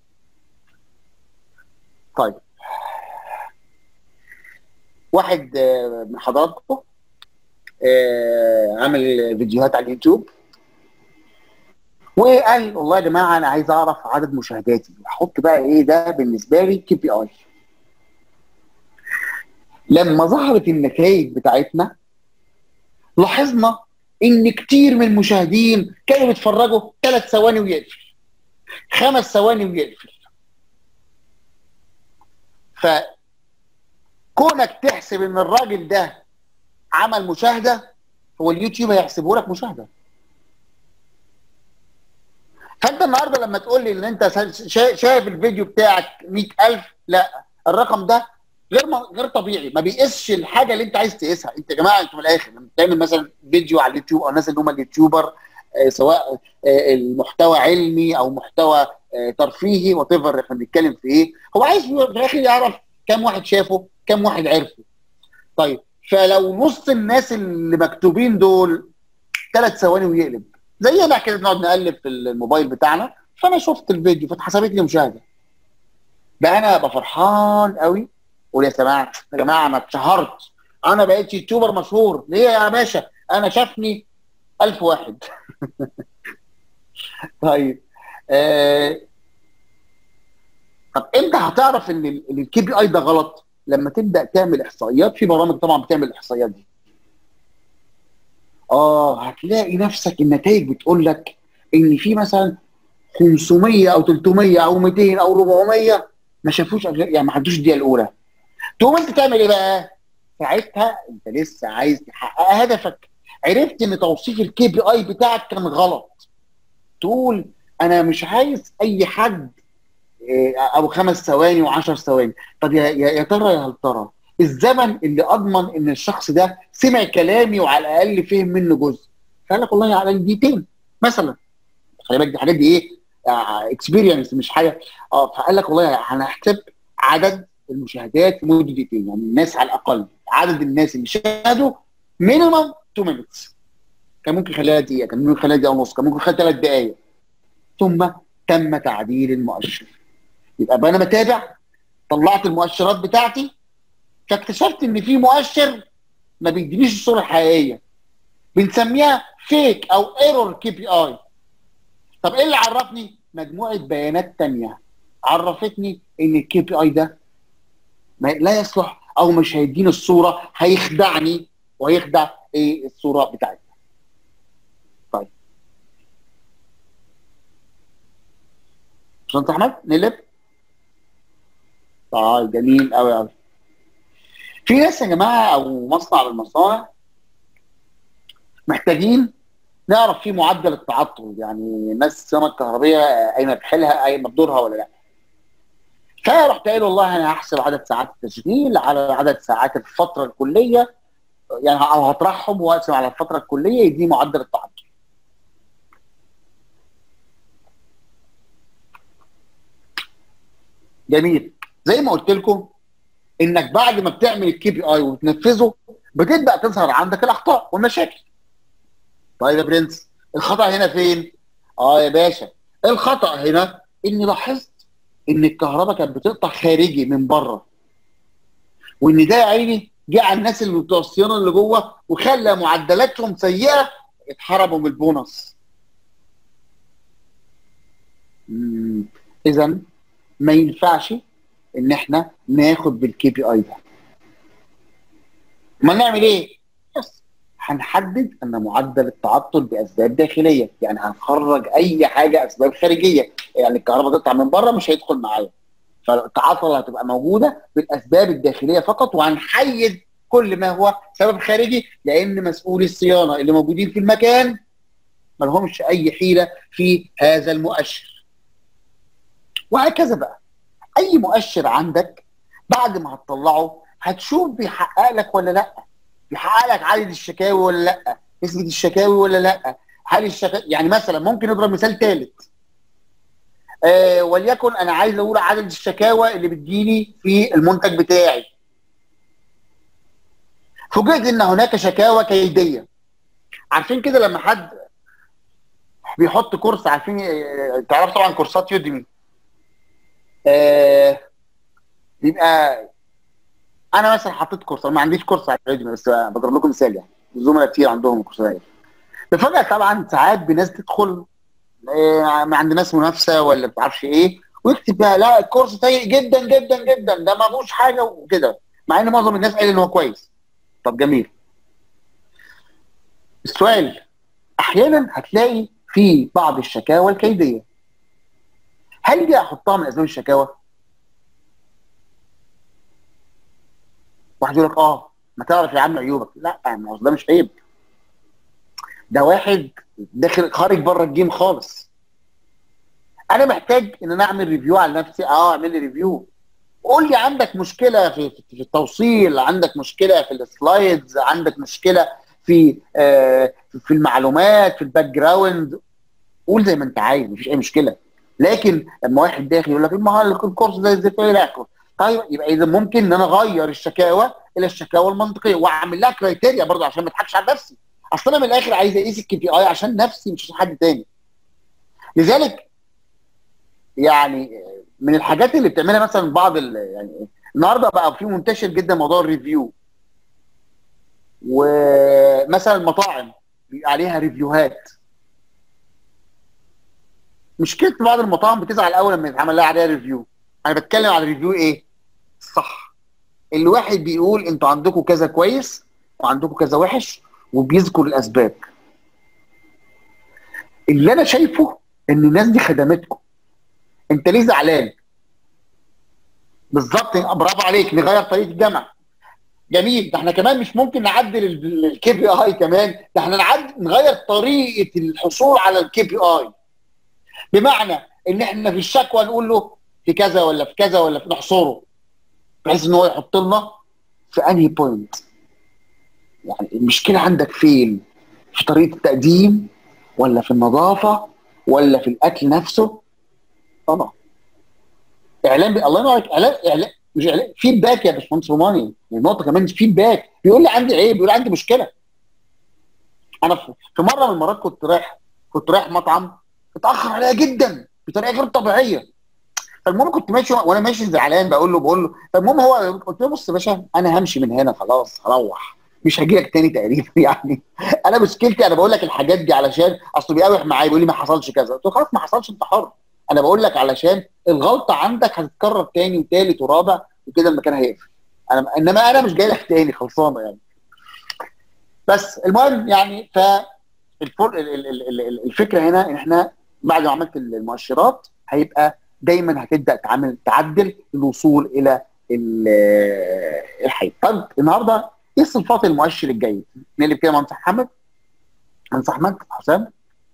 طيب واحد من حضراتكم عمل فيديوهات على اليوتيوب وقال والله يا جماعه انا عايز اعرف عدد مشاهداتي احط بقى ايه ده بالنسبه لي كي بي اي لما ظهرت النتائج بتاعتنا لاحظنا ان كتير من المشاهدين كانوا بيتفرجوا ثلاث ثواني ويقفل خمس ثواني ويقفل فكونك تحسب ان الراجل ده عمل مشاهده هو اليوتيوب هيحسبه لك مشاهده فانت النهارده لما تقول لي ان انت شايف الفيديو بتاعك 100000 لا الرقم ده غير غير طبيعي ما بيقيسش الحاجه اللي انت عايز تقيسها انت يا جماعه انتوا من الاخر لما بتعمل مثلا فيديو على اليوتيوب او الناس اللي هم اليوتيوبر آه سواء آه المحتوى علمي او محتوى آه ترفيهي وات ايفر احنا بنتكلم في ايه هو عايز في الاخر يعرف كم واحد شافه كم واحد عرفه طيب فلو نص الناس اللي مكتوبين دول ثلاث ثواني ويقلب زينا كده بنقعد نقلب في الموبايل بتاعنا فانا شفت الفيديو فاتحسبت لي مشاهده بقى انا ابقى فرحان قوي اقول يا جماعه يا جماعه انا اتشهرت انا بقيت يوتيوبر مشهور ليه يا باشا انا شافني ألف واحد طيب آه... طب امتى هتعرف ان الكي بي اي ده غلط لما تبدا تعمل احصائيات في برامج طبعا بتعمل الاحصائيات دي اه هتلاقي نفسك النتائج بتقول لك ان في مثلا 500 او 300 او 200 او 400 ما شافوش يعني ما عدوش الدقيقه الاولى تقوم انت تعمل ايه بقى؟ ساعتها انت لسه عايز تحقق هدفك عرفت ان توصيف الكي بي اي بتاعك كان غلط تقول انا مش عايز اي حد او خمس ثواني وعشر ثواني طب يا يا ترى يا هل ترى الزمن اللي اضمن ان الشخص ده سمع كلامي وعلى الاقل فهم منه جزء فقال لك والله على دقيقتين مثلا خلي بالك دي الحاجات دي ايه اكسبيرينس مش حاجه اه فقال لك والله هنحسب عدد المشاهدات في مده دقيقتين يعني الناس على الاقل عدد الناس اللي شاهدوا مينيمم 2 مينتس كان ممكن يخليها دقيقه كان ممكن يخليها دقيقه ونص كان ممكن يخليها ثلاث دقائق ثم تم تعديل المؤشر يبقى انا متابع طلعت المؤشرات بتاعتي فاكتشفت ان في مؤشر ما بيدينيش الصوره الحقيقيه بنسميها فيك او ايرور كي بي اي طب ايه اللي عرفني مجموعه بيانات تانية عرفتني ان الكي بي اي ده لا يصلح او مش هيديني الصوره هيخدعني وهيخدع ايه الصوره بتاعتنا طيب عشان احمد نقلب طيب جميل قوي قوي في ناس يا جماعه او مصنع من المصانع محتاجين نعرف فيه معدل التعطل يعني الناس السياره الكهربيه قايمه بحيلها قايمه بدورها ولا لا فرحت قايل والله انا هحسب عدد ساعات التشغيل على عدد ساعات الفتره الكليه يعني او هطرحهم واقسم على الفتره الكليه يديني معدل التعطل جميل زي ما قلت لكم انك بعد ما بتعمل الكي بي اي وتنفذه بتبدا تظهر عندك الاخطاء والمشاكل طيب يا برنس الخطا هنا فين اه يا باشا الخطا هنا اني لاحظت ان الكهرباء كانت بتقطع خارجي من بره وان ده يا عيني جه على الناس اللي بتوع الصيانه اللي جوه وخلى معدلاتهم سيئه اتحرموا من البونص اذا ما ينفعش ان احنا ناخد بالكي بي اي ده ما نعمل ايه بس هنحدد ان معدل التعطل باسباب داخليه يعني هنخرج اي حاجه اسباب خارجيه يعني الكهرباء تقطع من بره مش هيدخل معايا فالتعاطل هتبقى موجوده بالاسباب الداخليه فقط وهنحيد كل ما هو سبب خارجي لان مسؤولي الصيانه اللي موجودين في المكان ما لهمش اي حيله في هذا المؤشر وهكذا بقى اي مؤشر عندك بعد ما هتطلعه هتشوف بيحقق لك ولا لا بيحقق لك عدد الشكاوي ولا لا نسبه الشكاوي ولا لا هل الشكاوي يعني مثلا ممكن نضرب مثال ثالث آه وليكن انا عايز اقول عدد الشكاوى اللي بتجيلي في المنتج بتاعي فوجئت ان هناك شكاوى كيديه عارفين كده لما حد بيحط كورس عارفين آه، تعرف طبعا كورسات يوديمي آه بيبقى انا مثلا حطيت كورس أنا ما عنديش كورس على يوديمي بس بضرب لكم مثال يعني زملاء كتير عندهم كورسات بفجأة طبعا ساعات بناس تدخل آه، ما عندناش منافسه ولا ما اعرفش ايه ويكتب بقى لا الكورس سيء جدا جدا جدا ده ما فيهوش حاجه وكده مع ان معظم الناس قال ان هو كويس طب جميل السؤال احيانا هتلاقي في بعض الشكاوى الكيديه هل دي احطها من اسباب الشكاوى؟ واحد يقول لك اه ما تعرف يا عم عيوبك لا ما هو ده مش عيب ده واحد داخل خارج بره الجيم خالص انا محتاج ان انا اعمل ريفيو على نفسي اه اعمل لي ريفيو قول لي عندك مشكله في في التوصيل عندك مشكله في السلايدز عندك مشكله في آه في المعلومات في الباك جراوند قول زي ما انت عايز مفيش اي مشكله لكن لما واحد داخل يقول لك ما هو الكورس ده زي الفل طيب يبقى اذا ممكن ان انا اغير الشكاوى الى الشكاوى المنطقيه واعمل لها كرايتيريا برضه عشان ما اضحكش على نفسي اصل انا من الاخر عايز اقيس الكي بي اي عشان نفسي مش عشان حد تاني لذلك يعني من الحاجات اللي بتعملها مثلا بعض ال- يعني النهارده بقى في منتشر جدا موضوع الريفيو ومثلا المطاعم بيبقى عليها ريفيوهات مشكله بعض المطاعم بتزعل اول لما يتعمل لها عليها ريفيو انا بتكلم على ريفيو ايه صح الواحد بيقول انتوا عندكم كذا كويس وعندكم كذا وحش وبيذكر الاسباب اللي انا شايفه ان الناس دي خدمتكم انت ليه زعلان بالظبط برافو عليك نغير طريقه الجمع جميل ده احنا كمان مش ممكن نعدل الكي بي اي كمان ده احنا نعدل نغير طريقه الحصول على الكي بي اي بمعنى ان احنا في الشكوى نقول له في كذا ولا في كذا ولا في نحصره بحيث ان هو يحط لنا في انهي بوينت يعني المشكله عندك فين في طريقه التقديم ولا في النظافه ولا في الاكل نفسه طبعا اعلان ب... الله ينور عليك اعلان اعلان مش اعلان فيدباك يا باشمهندس روماني النقطه كمان فيدباك بيقول لي عندي عيب بيقول لي عندي مشكله انا في في مره من المرات كنت رايح كنت رايح مطعم اتاخر عليا جدا بطريقه غير طبيعيه فالمهم كنت ماشي وانا ماشي زعلان بقول له بقول له فالمهم هو قلت له بص يا باشا انا همشي من هنا خلاص هروح مش هجي لك تاني تقريبا يعني انا مشكلتي انا بقول لك الحاجات دي علشان اصله بيقاوح معايا بيقول لي ما حصلش كذا قلت له خلاص ما حصلش انت حر انا بقول لك علشان الغلطه عندك هتتكرر تاني وتالت ورابع وكده المكان هيقفل انا انما انا مش جاي لك تاني خلصانه يعني بس المهم يعني ف الفر... ال- ال- ال- ال- الفكره هنا ان احنا بعد ما عملت المؤشرات هيبقى دايما هتبدا تعمل تعدل للوصول الى ال- الحي طب النهارده ايه صفات المؤشر الجيد؟ نقلب كده مهندس محمد مهندس احمد حسام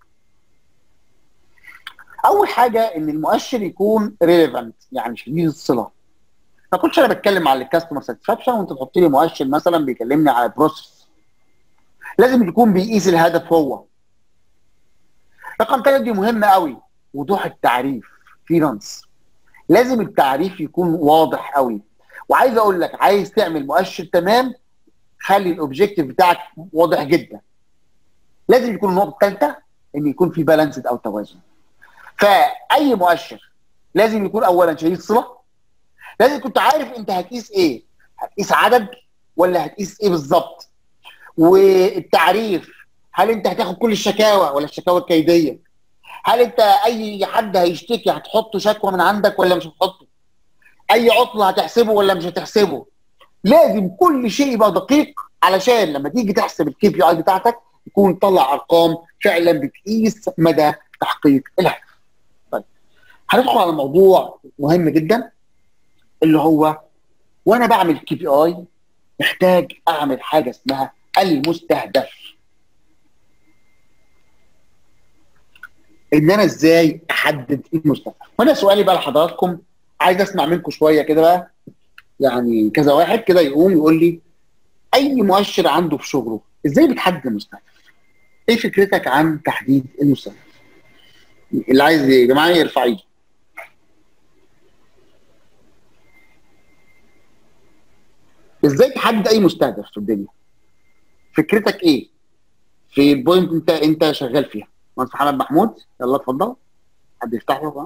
اول حاجه ان المؤشر يكون ريليفنت يعني شديد الصله ما كنتش انا بتكلم على الكاستمر ساتسفاكشن وانت تحط لي مؤشر مثلا بيكلمني على بروسيس لازم يكون بيقيس الهدف هو رقم ثلاثة دي مهمة قوي وضوح التعريف فينانس لازم التعريف يكون واضح قوي وعايز اقول لك عايز تعمل مؤشر تمام خلي الاوبجيكتيف بتاعك واضح جدا لازم يكون النقطة الثالثة ان يكون في بالانسد او توازن فاي مؤشر لازم يكون اولا شديد صلة لازم كنت عارف انت هتقيس ايه هتقيس عدد ولا هتقيس ايه بالظبط والتعريف هل انت هتاخد كل الشكاوى ولا الشكاوى الكيديه هل انت اي حد هيشتكي هتحط شكوى من عندك ولا مش هتحطه اي عطله هتحسبه ولا مش هتحسبه لازم كل شيء يبقى دقيق علشان لما تيجي تحسب الكي بي اي بتاعتك يكون طلع ارقام فعلا بتقيس مدى تحقيق الهدف. طيب هندخل على موضوع مهم جدا اللي هو وانا بعمل كي بي اي محتاج اعمل حاجه اسمها المستهدف. ان انا ازاي احدد المستهدف؟ وانا سؤالي بقى لحضراتكم عايز اسمع منكم شويه كده بقى يعني كذا واحد كده يقوم يقول لي اي مؤشر عنده في شغله ازاي بتحدد المستهدف؟ ايه فكرتك عن تحديد المستهدف؟ اللي عايز يا جماعه يرفع ايده. ازاي تحدد اي مستهدف في الدنيا؟ فكرتك ايه؟ في البوينت انت انت شغال فيها. مهندس محمد محمود يلا اتفضل. حد يفتح له بقى.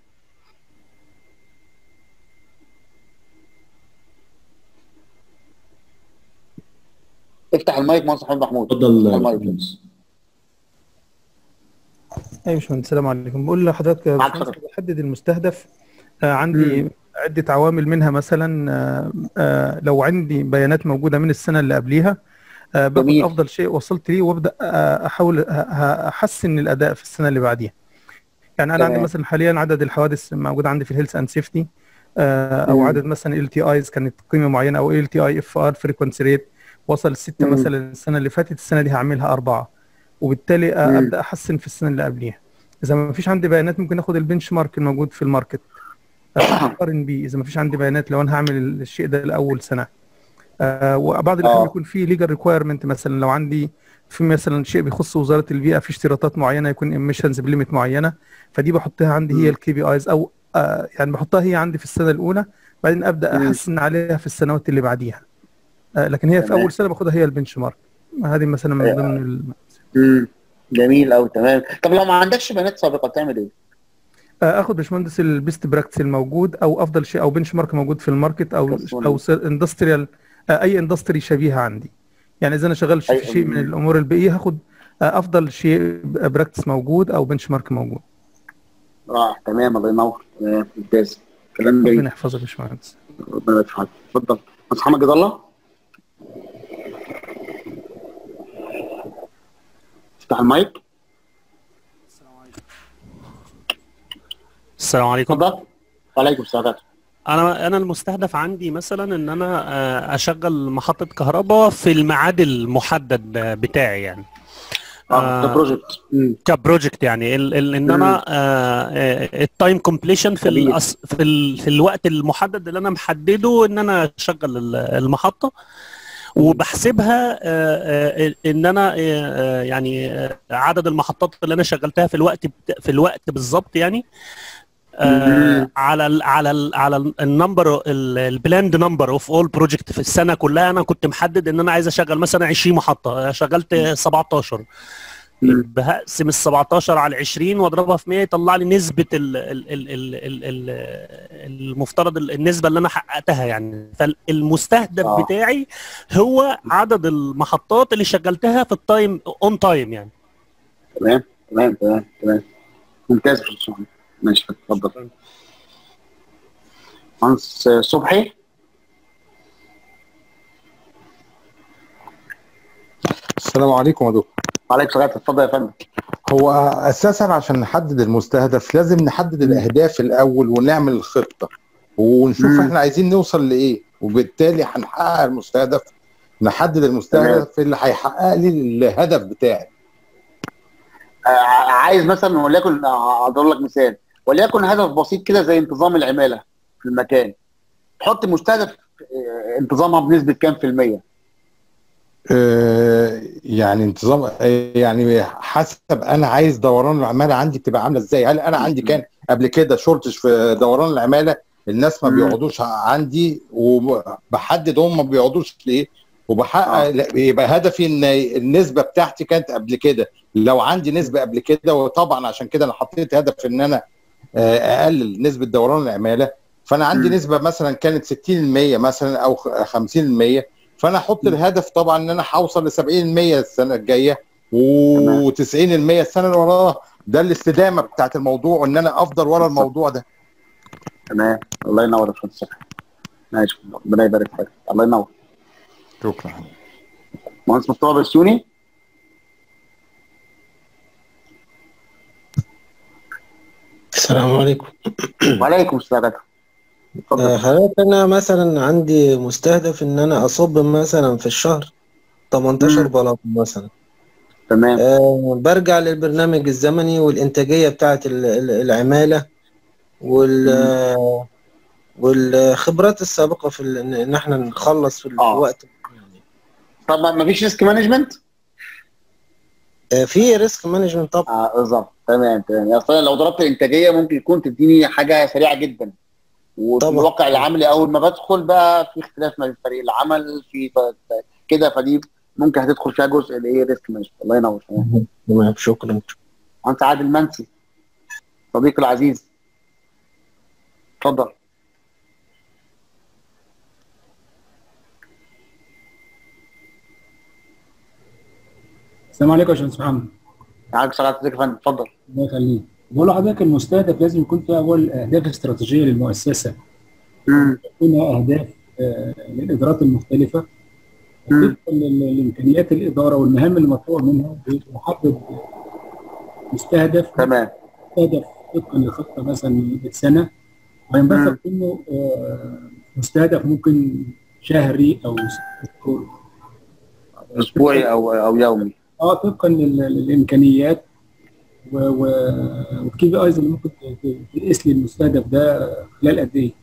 افتح المايك مهندس محمد محمود. اتفضل المايك. يا باشمهندس. ايوه يا باشمهندس السلام عليكم بقول لحضرتك يا معاك باشمهندس حضرتك. بحدد المستهدف آه عندي عدة عوامل منها مثلا آه آه لو عندي بيانات موجودة من السنة اللي قبليها آه باخد جميل. أفضل شيء وصلت ليه وأبدأ آه أحاول ه- ه- أحسن الأداء في السنة اللي بعديها يعني أنا عندي تمام. مثلا حاليا عدد الحوادث موجود عندي في الهيلث أند سيفتي أو مم. عدد مثلا ال تي ايز كانت قيمة معينة أو ال تي اي اف ار فريكونسي ريت وصل ستة مم. مثلا السنة اللي فاتت السنة دي هعملها أربعة وبالتالي آه، مم. أبدأ أحسن في السنة اللي قبليها اذا ما فيش عندي بيانات ممكن اخد البنش مارك الموجود في الماركت اقارن بيه اذا ما فيش عندي بيانات لو انا هعمل الشيء ده لاول سنه آه وبعض الاحيان آه. يكون في ليجل ريكويرمنت مثلا لو عندي في مثلا شيء بيخص وزاره البيئه في اشتراطات معينه يكون ايميشنز بليميت معينه فدي بحطها عندي هي الكي بي ايز او آه يعني بحطها هي عندي في السنه الاولى بعدين ابدا مم. احسن عليها في السنوات اللي بعديها آه لكن هي في تمام. اول سنه باخدها هي البنش مارك هذه مثلا من آه. ضمن ال... امم جميل قوي تمام طب لو ما عندكش بيانات سابقه تعمل ايه؟ آه، اخد باشمهندس البيست براكتس الموجود او افضل شيء او بنش مارك موجود في الماركت او تصميم. او اندستريال اي اندستري شبيهه عندي يعني اذا انا شغال أي- في شيء من الامور البيئيه هاخد آه، افضل شيء براكتس موجود او بنش مارك موجود اه تمام الله ينور تمام ممتاز كلام جميل ربنا يحفظك يا باشمهندس ربنا يبارك في حضرتك اتفضل مهندس محمد جد الله افتح المايك السلام عليكم اتفضل وعليكم السلام ورحمة انا انا المستهدف عندي مثلا ان انا آه، اشغل محطه كهرباء في الميعاد المحدد آه، بتاعي يعني الله اه ده بروجكت مم. كبروجكت يعني ال ال ان انا التايم كومبليشن في جميل. الأص... في, ال في الوقت المحدد اللي انا محدده ان انا اشغل ال- المحطه وبحسبها آه، آه، ان انا آه، آه، يعني آه، عدد المحطات اللي انا شغلتها في الوقت بت- في الوقت بالظبط يعني آه، مم. على ال على ال على النمبر البلاند نمبر اوف اول بروجكت في السنه كلها انا كنت محدد ان انا عايز اشغل مثلا 20 محطه شغلت 17 مم. بقسم ال 17 على 20 واضربها في 100 يطلع لي نسبه ال ال ال ال ال ال المفترض ال- النسبه اللي انا حققتها يعني فالمستهدف آه. بتاعي هو عدد المحطات اللي شغلتها في التايم اون تايم يعني تمام تمام تمام تمام ممتاز يا أستاذ محمد. ماشي اتفضل مهندس صبحي السلام عليكم يا دكتور وعليكم السلام اتفضل يا فندم هو اساسا عشان نحدد المستهدف لازم نحدد الاهداف الاول ونعمل الخطه ونشوف مم. احنا عايزين نوصل لايه وبالتالي هنحقق المستهدف نحدد المستهدف اللي هيحقق لي الهدف بتاعي آه، عايز مثلا وليكن آه، اضرب لك مثال وليكن هدف بسيط كده زي انتظام العماله في المكان تحط مستهدف آه، انتظامها بنسبه كام في الميه؟ آه، يعني انتظام آه، يعني حسب انا عايز دوران العماله عندي تبقى عامله ازاي هل انا عندي كان قبل كده شورتج في دوران العماله الناس ما مم. بيقعدوش عندي وبحدد هم ما بيقعدوش ليه وبحقق آه. لا، يبقى هدفي ان النسبه بتاعتي كانت قبل كده لو عندي نسبه قبل كده وطبعا عشان كده انا حطيت هدف ان انا آه، اقلل نسبه دوران العماله فانا عندي مم. نسبه مثلا كانت 60% مثلا او 50% فانا احط الهدف طبعا ان انا هوصل ل 70% السنه الجايه و90% السنه اللي وراها ده الاستدامه بتاعت الموضوع وان انا افضل ورا الموضوع ده تمام الله ينور يا باشمهندس صبحي ماشي ربنا يبارك فيك الله ينور شكرا مهندس مصطفى بسيوني السلام عليكم وعليكم السلام ورحمة الله. آه، حضرتك انا مثلا عندي مستهدف ان انا اصب مثلا في الشهر 18 بلاط مثلا تمام آه برجع للبرنامج الزمني والانتاجيه بتاعه ال- ال- العماله وال آه، والخبرات السابقه في ال- ان إن احنا نخلص في الوقت طب ما فيش ريسك مانجمنت؟ آه، في ريسك مانجمنت طبعا اه بالظبط تمام تمام يعني اصلا لو ضربت الانتاجيه ممكن يكون تديني حاجه سريعه جدا وفي طبعا. الواقع العملي اول ما بدخل بقى في اختلاف ما بين فريق العمل في ف- كده فدي ممكن هتدخل فيها جزء الايه ريسك مانجمنت الله ينور تمام تمام شكرا انت عادل منسي صديقي العزيز اتفضل السلام عليكم يا باشمهندس محمد معاك سعادة حضرتك يا فندم اتفضل الله يخليك بقول لحضرتك المستهدف لازم يكون فيه اول اهداف استراتيجيه للمؤسسه يكون اهداف آه، للادارات المختلفه طبقا لل- لامكانيات الاداره والمهام اللي مطلوبه منها بيحدد مستهدف تمام مستهدف طبقا لخطه مثلا لسنه وينبثق منه آه، مستهدف ممكن شهري او ست شهور اسبوعي او او يومي اه طبقا لل- للامكانيات و- و- والكي بي ايز اللي ممكن ت- ت- تقيس لي المستهدف ده خلال قد ايه؟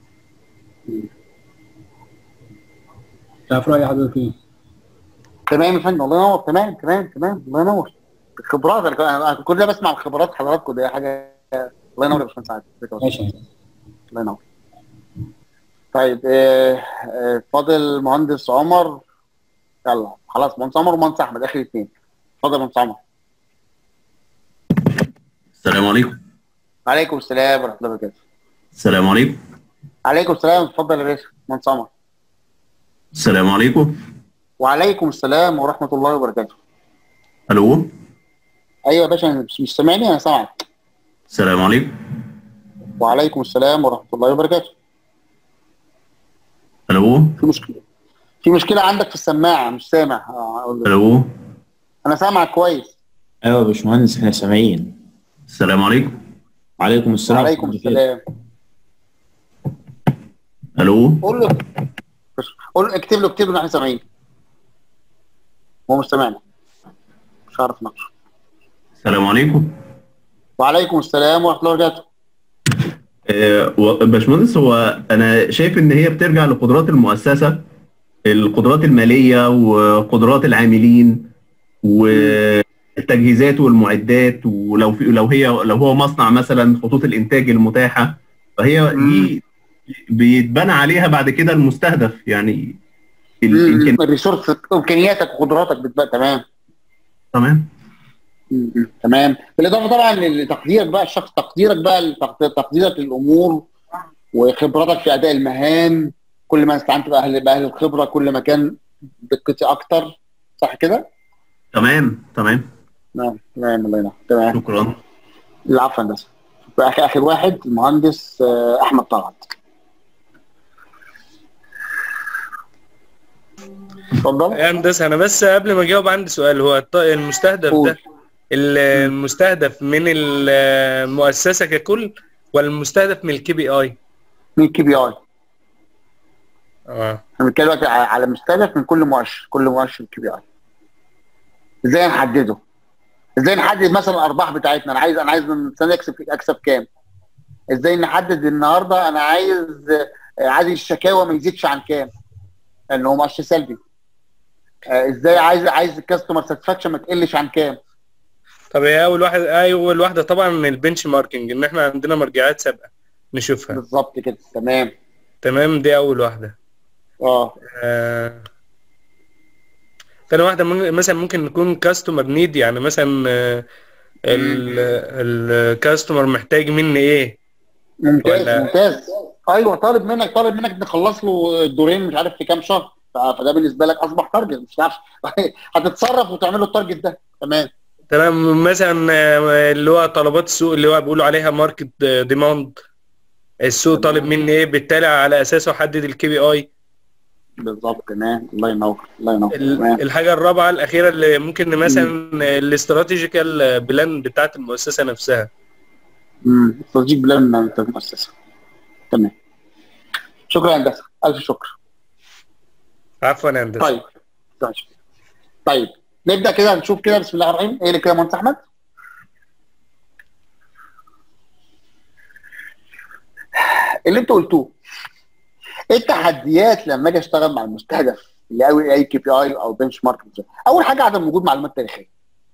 تعرف راي حضرتك ايه؟ تمام يا فندم الله ينور تمام تمام تمام الله ينور الخبرات انا كل- أنا كل ده بسمع الخبرات حضراتكم دي حاجه الله ينور يا باشمهندس عادل ماشي الله ينور طيب آه، آه، فاضل مهندس عمر يلا خلاص مهندس عمر ومهندس احمد اخر اثنين اتفضل يا مهندس عمر السلام عليكم عليكم السلام ورحمه الله وبركاته السلام عليكم عليكم السلام اتفضل يا باشا مهندس عمر السلام عليكم وعليكم السلام ورحمه الله وبركاته الو ايوه يا باشا مش مش سامعني انا سامعك السلام عليكم وعليكم السلام ورحمه الله وبركاته الو في مشكله في مشكله عندك في السماعه مش سامع آه، أقول له. الو انا سامعك كويس ايوه يا باشمهندس احنا سامعين السلام عليكم وعليكم السلام وعليكم السلام الو قول له قول له اكتب له اكتب له إن احنا سامعين هو مش سامعنا مش عارف نقش السلام عليكم وعليكم السلام ورحمه الله وبركاته آه، و- باشمهندس هو انا شايف ان هي بترجع لقدرات المؤسسه القدرات الماليه وقدرات العاملين والتجهيزات والمعدات ولو في لو هي لو هو مصنع مثلا خطوط الانتاج المتاحه فهي دي بيتبنى عليها بعد كده المستهدف يعني مم. الريسورس امكانياتك وقدراتك بتبقى تمام تمام مم. تمام بالاضافه طبعا لتقديرك بقى الشخص تقديرك بقى لتق- تقديرك للامور وخبرتك في اداء المهام كل ما استعنت باهل باهل الخبره كل ما كان دقتي اكتر صح كده؟ تمام تمام نعم تمام الله ينور تمام شكرا العفو هندسه اخر اخر واحد المهندس آه، احمد طلعت اتفضل يا هندسه انا بس قبل ما اجاوب عندي سؤال هو الط- المستهدف ده ال- المستهدف من المؤسسه ككل ولا المستهدف من الكي بي اي؟ من الكي بي اي اه احنا بنتكلم دلوقتي على على مستهدف من كل مؤشر كل مؤشر كي بي اي ازاي نحدده؟ ازاي نحدد مثلا الارباح بتاعتنا انا عايز انا عايز من السنه اكسب اكسب كام؟ ازاي نحدد النهارده انا عايز آه، عايز الشكاوى ما يزيدش عن كام؟ لان هو مؤشر سلبي آه، ازاي عايز عايز الكاستمر ساتسفاكشن ما تقلش عن كام؟ طب هي اول واحد اول واحده طبعا من البنش ماركينج ان احنا عندنا مرجعات سابقه نشوفها بالظبط كده تمام تمام دي اول واحده اه آه. تاني واحده من- مثلا ممكن نكون كاستمر نيد يعني مثلا آه، ال- الكاستمر محتاج مني ايه ممتاز ولا- ممتاز ايوه طالب منك طالب منك تخلص له الدورين مش عارف في كام شهر ف- فده بالنسبه لك اصبح تارجت مش هتعرف هتتصرف وتعمل له التارجت ده تمام تمام مثلا آه، اللي هو طلبات السوق اللي هو بيقولوا عليها ماركت ديماند السوق طالب مني ايه بالتالي على اساسه احدد الكي بي اي بالظبط تمام الله ينور الله ينور تمام الحاجه الرابعه الاخيره اللي ممكن مثلا الاستراتيجيكال بلان بتاعت المؤسسه نفسها امم استراتيجيك بلان بتاعت المؤسسه تمام شكرا يا هندسه الف شكر عفوا يا هندسه طيب ماشي. طيب نبدا كده نشوف كده بسم الله الرحمن الرحيم ايه اللي كده يا مهندس احمد اللي انتوا قلتوه ايه التحديات لما اجي اشتغل مع المستهدف اللي قوي اي كي بي اي او بنش مارك اول حاجه عدم وجود معلومات تاريخيه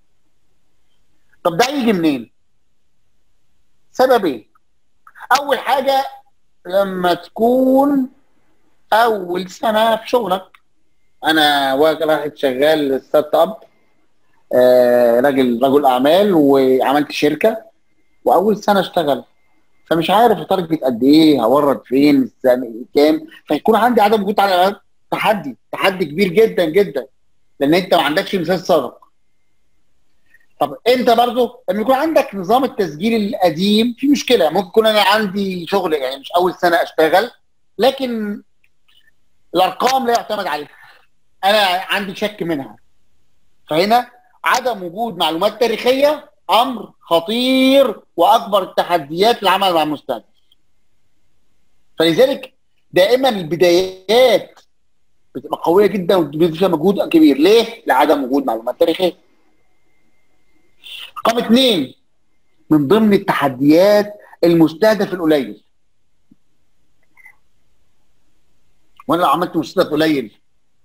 طب ده يجي منين سببين اول حاجه لما تكون اول سنه في شغلك انا واحد شغال ستارت اب آه راجل رجل اعمال وعملت شركه واول سنه اشتغل فمش عارف اتارجت قد ايه هورد فين السنة كام فيكون عندي عدم وجود على تحدي تحدي كبير جدا جدا لان انت ما عندكش مثال سابق طب انت برضو لما يكون عندك نظام التسجيل القديم في مشكله ممكن يكون انا عندي شغل يعني مش اول سنه اشتغل لكن الارقام لا يعتمد عليها انا عندي شك منها فهنا عدم وجود معلومات تاريخيه امر خطير واكبر التحديات العمل مع المستهدف فلذلك دائما البدايات بتبقى قويه جدا وبيبذل فيها مجهود كبير ليه؟ لعدم وجود معلومات تاريخيه رقم اثنين من ضمن التحديات المستهدف القليل وانا لو عملت مستهدف قليل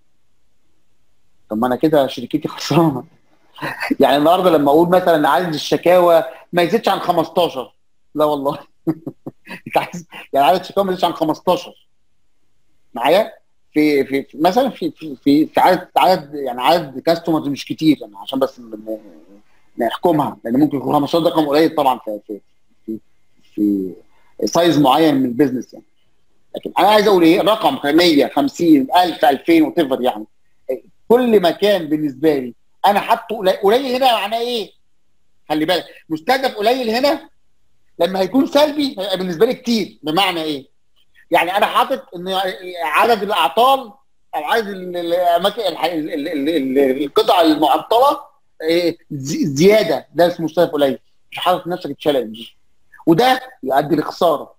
طب ما انا كده شركتي خسرانه يعني النهارده لما اقول مثلا عدد الشكاوى ما يزيدش عن 15 لا والله انت عايز يعني عدد الشكاوى ما يزيدش عن 15 معايا في في في- مثلا في في في, في عدد عدد يعني عدد كاستمرز مش كتير يعني عشان بس ن- ن- نحكمها لان ممكن يكون 15 ده رقم قليل طبعا في في في, في سايز معين من البيزنس يعني لكن انا عايز اقول ايه رقم 100 50 1000 2000 وات يعني كل مكان بالنسبه لي انا حاطه قليل قليل هنا معناه ايه؟ خلي بالك مستهدف قليل هنا لما هيكون سلبي هيبقى بالنسبه لي كتير بمعنى ايه؟ يعني انا حاطط ان عدد الاعطال او عدد ال- الاماكن الح- ال- ال- ال- ال- القطع المعطله إيه، زي- زياده ده اسمه مستهدف قليل مش حاطط نفسك تشالنج وده يؤدي لخساره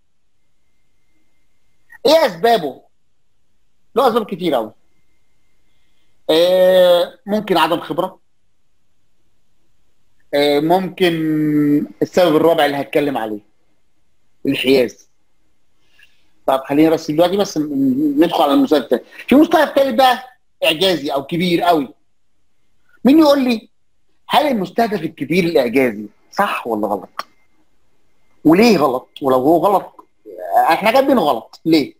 ايه اسبابه؟ له اسباب كتير قوي آه، ممكن عدم خبره آه، ممكن السبب الرابع اللي هتكلم عليه الحياز طب خلينا بس دلوقتي بس ن- ندخل على المستوى التاني في مستوى التالت بقى اعجازي او كبير قوي مين يقول لي هل المستهدف الكبير الاعجازي صح ولا غلط وليه غلط ولو هو غلط احنا جايبينه غلط ليه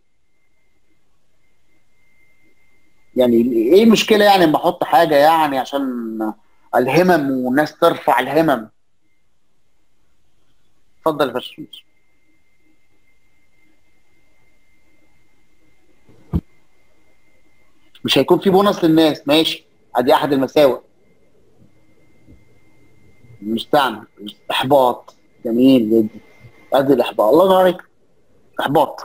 يعني ايه المشكله يعني لما احط حاجه يعني عشان الهمم والناس ترفع الهمم اتفضل يا باشمهندس مش هيكون في بونص للناس ماشي ادي احد المساوئ المستعمل احباط جميل جدا ادي الاحباط الله ينور عليك احباط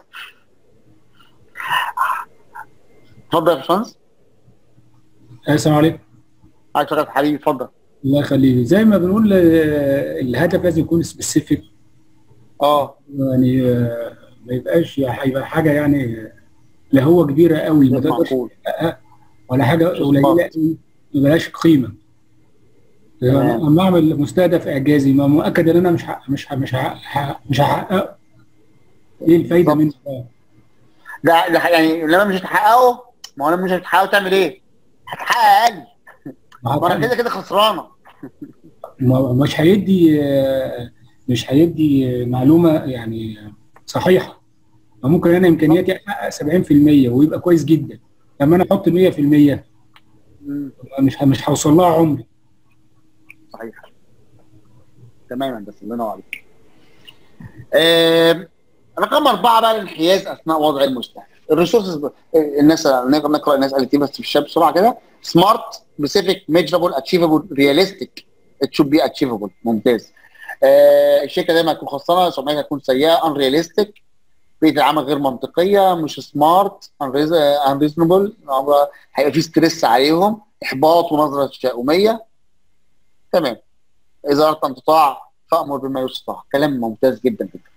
اتفضل يا باشمهندس السلام عليكم عايز شرف حبيبي اتفضل الله يخليك زي ما بنقول آه، الهدف لازم يكون سبيسيفيك اه يعني آه، ما يبقاش هيبقى حاجه يعني لا هو كبيره قوي ما غير تقدرش معقول تحققها ولا حاجه مش قليله خالص. قوي ما بلاش قيمه تمام. لما اعمل مستهدف اعجازي ما مؤكد ان انا مش ح- مش ح- مش ح- مش هحققه ايه الفايده منه بقى؟ ده ده يعني لما مش هتحققه ما هو لما مش هتحققه تعمل ايه؟ هتحقق اقل ما انا كده كده خسرانه ما- مش هيدي آه، مش هيدي آه، معلومه يعني آه، صحيحه ما ممكن انا امكانياتي احقق 70% ويبقى كويس جدا لما انا احط 100% مم. مش ه- مش هوصل لها عمري صحيح تماما بس الله ينور عليك آه رقم أربعة بقى الانحياز أثناء وضع المستهدف الريسورسز الناس نقرا نقرا الناس قالت ايه بس في الشاب بسرعه كده سمارت سبيسيفيك ميجرابل اتشيفبل رياليستيك ات شود بي اتشيفبل ممتاز آه الشركه دايما هتكون خسرانه سمعتها هتكون سيئه ان رياليستيك بيئه العمل غير منطقيه مش سمارت ان ريزونبل هيبقى في ستريس عليهم احباط ونظره تشاؤميه تمام اذا اردت ان تطاع فامر بما يستطاع كلام ممتاز جدا جدا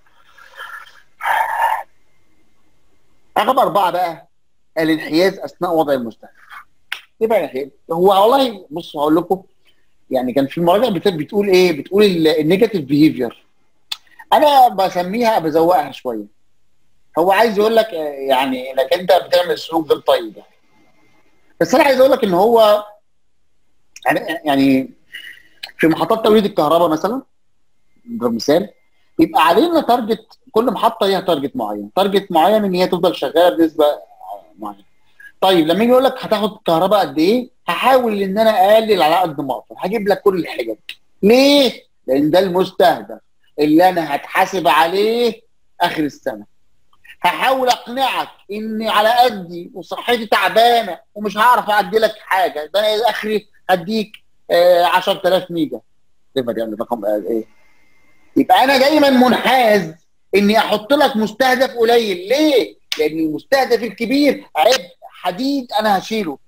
رقم أربعة بقى الانحياز أثناء وضع المستهدف. إيه بقى الانحياز؟ هو والله بصوا هقول لكم يعني كان في المراجع بت- بتقول إيه؟ بتقول النيجاتيف بيهيفير. أنا بسميها بزوقها شوية. هو عايز يقول لك آه، يعني انك انت بتعمل سلوك غير طيب يعني. بس انا عايز اقول لك ان هو يعني يعني في محطات توليد الكهرباء مثلا ده مثال يبقى علينا تارجت كل محطه ليها تارجت معين تارجت معين ان هي تفضل شغاله بنسبه معينه طيب لما يجي يقول لك هتاخد كهرباء قد ايه هحاول ان انا اقلل على قد ما اقدر هجيب لك كل الحجج ليه لان ده المستهدف اللي انا هتحاسب عليه اخر السنه هحاول اقنعك اني على قدي وصحتي تعبانه ومش هعرف اعدي لك حاجه ده انا اخري هديك آه 10000 ميجا تفهم يعني رقم آه، ايه يبقى انا دايما منحاز اني احط لك مستهدف قليل ليه؟ لان المستهدف الكبير عبء حديد انا هشيله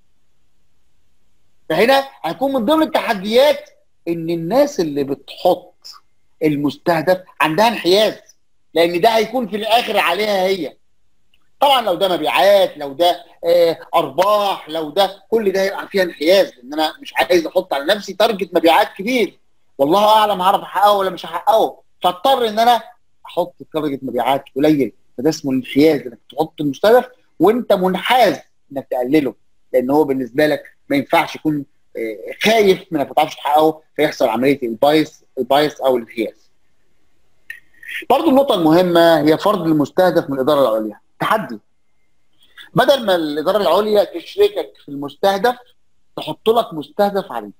فهنا هيكون من ضمن التحديات ان الناس اللي بتحط المستهدف عندها انحياز لان ده هيكون في الاخر عليها هي طبعا لو ده مبيعات لو ده آه ارباح لو ده كل ده هيبقى فيها انحياز لان انا مش عايز احط على نفسي تارجت مبيعات كبير والله اعلم هعرف احققه ولا مش هحققه فاضطر ان انا احط تارجت مبيعات قليل فده اسمه الانحياز انك تحط المستهدف وانت منحاز انك تقلله لان هو بالنسبه لك ما ينفعش يكون آه، خايف من انك ما تعرفش تحققه فيحصل عمليه البايس البايس او الانحياز. برضه النقطه المهمه هي فرض المستهدف من الاداره العليا تحدي بدل ما الاداره العليا تشركك في المستهدف تحط لك مستهدف عليك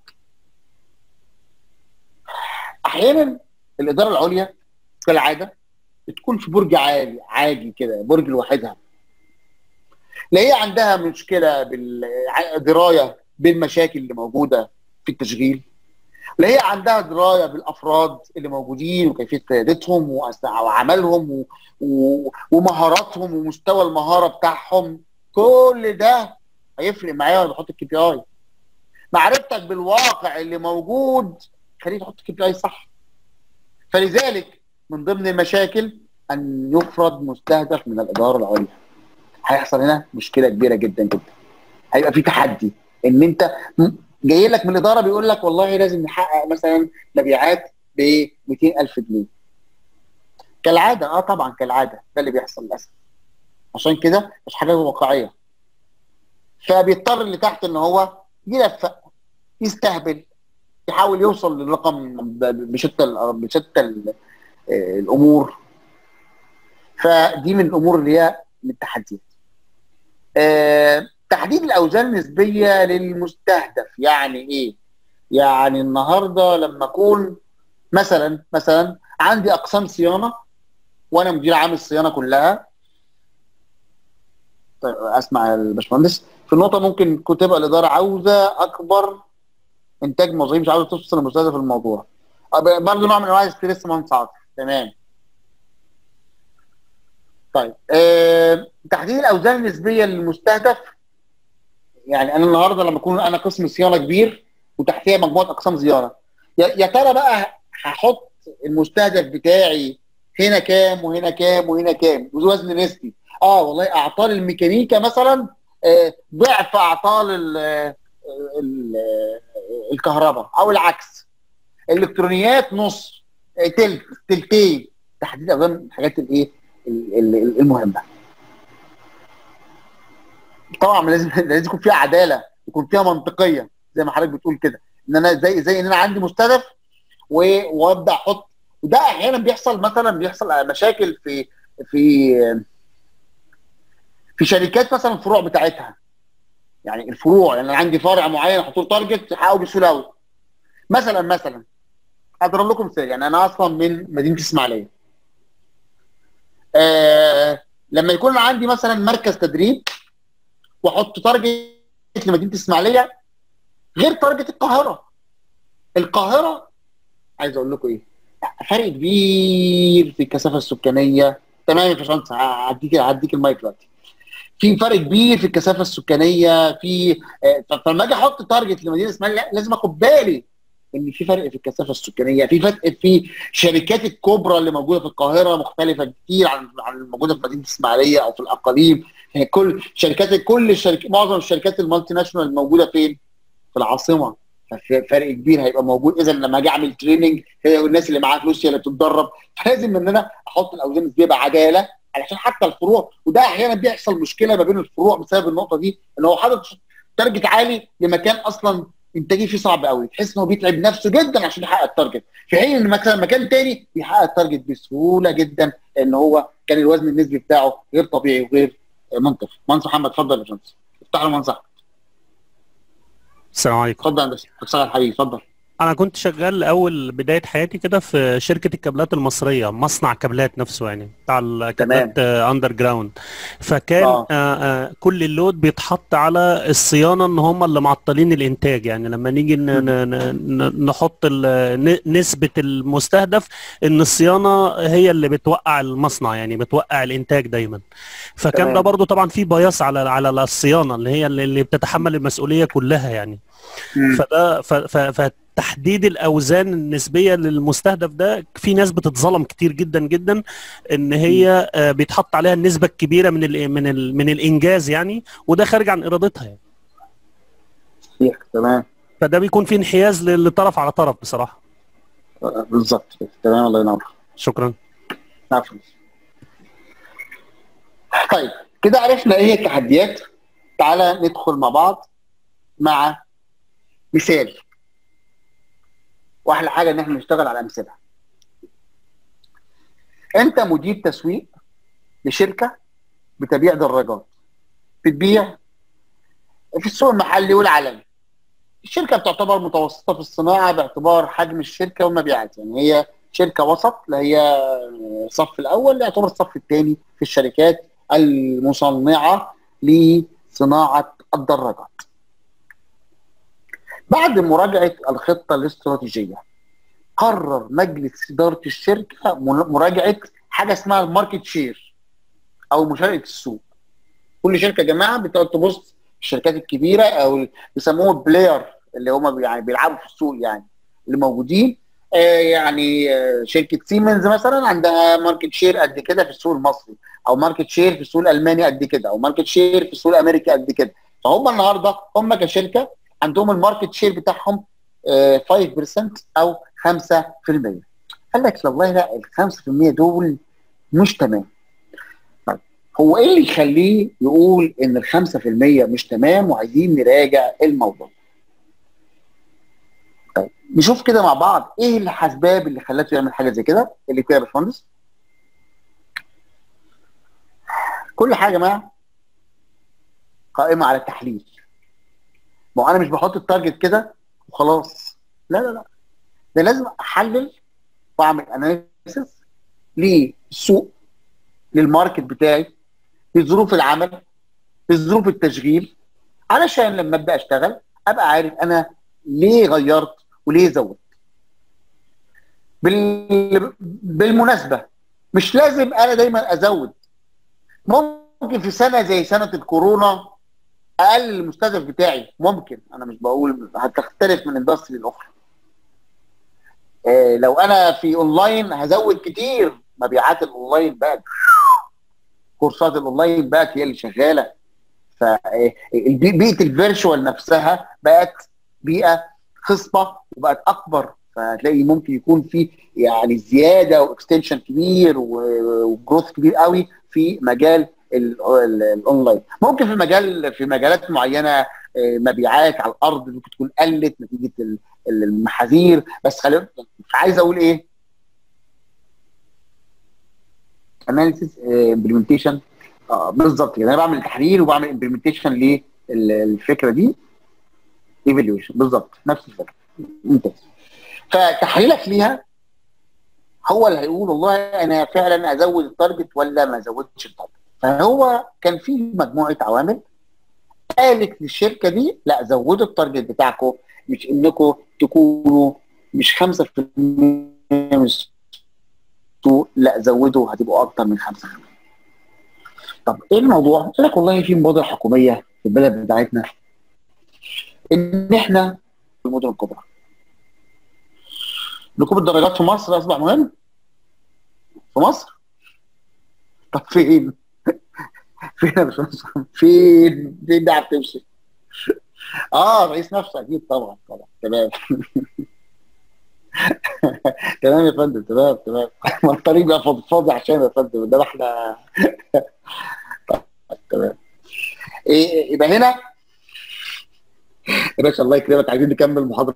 احيانا الاداره العليا كالعاده بتكون في برج عالي عادي كده برج لوحدها لا هي عندها مشكله بالدرايه بالمشاكل اللي موجوده في التشغيل لا هي عندها درايه بالافراد اللي موجودين وكيفيه قيادتهم وأس- وعملهم و... و... ومهاراتهم ومستوى المهاره بتاعهم كل ده هيفرق معايا وانا بحط الكي بي اي معرفتك بالواقع اللي موجود خليك تحط الكي بي اي صح فلذلك من ضمن المشاكل ان يفرض مستهدف من الاداره العليا هيحصل هنا مشكله كبيره جدا جدا هيبقى في تحدي ان انت م- جاي لك من الاداره بيقول لك والله لازم نحقق مثلا مبيعات ب 200000 جنيه كالعاده اه طبعا كالعاده ده اللي بيحصل للاسف عشان كده مش حاجه واقعيه فبيضطر اللي تحت ان هو يلفق يستهبل يحاول يوصل للرقم ب- بشتى ال- بشتى ال- آه، الامور فدي من الامور اللي هي من التحديات آه، تحديد الاوزان النسبيه للمستهدف يعني ايه يعني النهارده لما اكون مثلا مثلا عندي اقسام صيانه وانا مدير عام الصيانه كلها طيب اسمع الباشمهندس في النقطه ممكن كنت تبقى الاداره عاوزه اكبر انتاج موظفين مش عاوزه توصل لمستهدف الموضوع برضه نوع من انواع الستريس مهندس عاطف تمام طيب آه، تحديد الاوزان النسبيه للمستهدف يعني انا النهارده لما اكون انا قسم صيانه كبير وتحتيه مجموعه اقسام صيانه يا يا ترى بقى هحط المستهدف بتاعي هنا كام وهنا كام وهنا كام وزن نسبي اه والله اعطال الميكانيكا مثلا آه، ضعف اعطال ال- ال- الكهرباء او العكس الالكترونيات نص آه، تلت تلتين تحديد اوزان الحاجات الايه ال- ال- المهمه طبعا لازم لازم يكون فيها عداله يكون فيها منطقيه زي ما حضرتك بتقول كده ان انا زي زي ان انا عندي مستهدف و- وابدا احط وده احيانا بيحصل مثلا بيحصل مشاكل في في في شركات مثلا الفروع بتاعتها يعني الفروع يعني انا عندي فرع معين احط له تارجت احققه بسهوله قوي مثلا مثلا اضرب لكم مثال يعني انا اصلا من مدينه اسماعيليه آه لما يكون عندي مثلا مركز تدريب واحط تارجت لمدينه الاسماعيليه غير تارجت القاهره القاهره عايز اقول لكم ايه فرق كبير في الكثافه السكانيه تمام يا باشمهندس هديك هديك المايك دلوقتي في فرق كبير في الكثافه السكانيه في آه، فلما اجي احط تارجت لمدينه اسماعيليه لازم اخد بالي ان في فرق في الكثافه السكانيه في فرق في شركات الكبرى اللي موجوده في القاهره مختلفه كتير عن عن الموجوده في مدينه الاسماعيليه او في الاقاليم يعني كل شركات كل الشركات معظم الشركات المالتي ناشونال الموجوده فين؟ في العاصمه ففي فرق كبير هيبقى موجود اذا لما اجي اعمل تريننج هي والناس اللي معاها فلوس هي اللي تتدرب فلازم ان انا احط الاوزان النسبيه بعداله علشان حتى الفروع وده احيانا بيحصل مشكله ما بين الفروع بسبب النقطه دي ان هو حاطط تارجت عالي لمكان اصلا انتاجيه فيه صعب قوي تحس ان هو بيتعب نفسه جدا عشان يحقق التارجت في حين ان مثلا مكان تاني بيحقق التارجت بسهوله جدا ان هو كان الوزن النسبي بتاعه غير طبيعي وغير منطقي مهندس محمد اتفضل يا باشمهندس افتح له مهندس السلام عليكم اتفضل يا هندسه اشتغل حبيبي اتفضل انا كنت شغال اول بدايه حياتي كده في شركه الكابلات المصريه مصنع كابلات نفسه يعني بتاع الكابلات اندر جراوند فكان آه. آه آه كل اللود بيتحط على الصيانه ان هم اللي معطلين الانتاج يعني لما نيجي ن- ن- ن- نحط ال- ن- نسبه المستهدف ان الصيانه هي اللي بتوقع المصنع يعني بتوقع الانتاج دايما فكان تمام. ده برضو طبعا في بياس على على الصيانه اللي هي اللي اللي بتتحمل المسؤوليه كلها يعني مم. فده ف- ف- فتحديد الاوزان النسبيه للمستهدف ده في ناس بتتظلم كتير جدا جدا ان هي آه، بيتحط عليها النسبه الكبيره من ال من ال من الانجاز يعني وده خارج عن ارادتها يعني صحيح تمام فده بيكون في انحياز ل- لطرف على طرف بصراحه آه، بالظبط كده. تمام الله ينور شكرا عفوا طيب كده عرفنا ايه هي التحديات تعالى ندخل مع بعض مع مثال واحلى حاجه ان احنا نشتغل على امثله انت مدير تسويق لشركه بتبيع دراجات بتبيع في السوق المحلي والعالمي الشركه بتعتبر متوسطه في الصناعه باعتبار حجم الشركه والمبيعات يعني هي شركه وسط لا هي الصف الاول لا يعتبر الصف الثاني في الشركات المصنعه لصناعه الدراجات. بعد مراجعه الخطه الاستراتيجيه قرر مجلس اداره الشركه مراجعه حاجه اسمها الماركت شير او مشاركه السوق. كل شركه يا جماعه بتقعد تبص الشركات الكبيره او بيسموهم بلاير اللي هم يعني بيلعبوا في السوق يعني اللي موجودين آه يعني آه شركه سيمنز مثلا عندها ماركت شير قد كده في السوق المصري او ماركت شير في السوق الالماني قد كده او ماركت شير في السوق الامريكي قد كده فهم النهارده هم كشركه عندهم الماركت شير بتاعهم آه 5% او 5% قال لك والله لا ال 5% دول مش تمام طيب هو ايه اللي يخليه يقول ان ال 5% مش تمام وعايزين نراجع الموضوع طيب نشوف كده مع بعض ايه الاسباب اللي خلته يعمل حاجه زي كده اللي كده يا باشمهندس كل حاجه يا جماعه قائمه على التحليل ما هو انا مش بحط التارجت كده وخلاص لا لا لا ده لازم احلل واعمل اناليسيس للسوق للماركت بتاعي لظروف العمل لظروف التشغيل علشان لما ابدا اشتغل ابقى عارف انا ليه غيرت وليه زودت بال... بالمناسبه مش لازم انا دايما ازود ممكن في سنه زي سنه الكورونا اقلل المستهدف بتاعي ممكن انا مش بقول هتختلف من اندستري لاخرى إيه لو انا في اونلاين هزود كتير مبيعات الاونلاين بقت كورسات الاونلاين بقت هي اللي شغاله فبيئه الفيرشوال نفسها بقت بيئه خصبه وبقت اكبر فهتلاقي ممكن يكون في يعني زياده واكستنشن كبير وجروث كبير قوي في مجال الاونلاين ممكن في مجال في مجالات معينه مبيعات على الارض ممكن تكون قلت نتيجه المحاذير بس خلينا عايز اقول ايه اناليسيس امبلمنتيشن اه بالظبط كده انا بعمل تحليل وبعمل امبلمنتيشن للفكره دي ايفالويشن بالظبط نفس الفكره ممتاز فتحليلك ليها هو اللي هيقول والله انا فعلا ازود التارجت ولا ما ازودش التارجت فهو كان في مجموعه عوامل قالت للشركه دي لا زودوا التارجت بتاعكم مش انكم تكونوا مش 5% من السوق لا زودوا هتبقوا اكتر من 5% طب ايه الموضوع؟ قلت لك والله في مبادره حكوميه في البلد بتاعتنا ان احنا في المدن الكبرى ركوب الدراجات في مصر اصبح مهم في مصر طب فين؟ فين يا باشمهندس؟ فين؟ فين ده بتمشي؟ اه رئيس نفسه اكيد طبعا طبعا تمام تمام يا فندم تمام تمام ما الطريق بقى فاضي فاضي عشان يا فندم ده احنا تمام ايه يبقى هنا يا باشا الله يكرمك عايزين نكمل المحاضره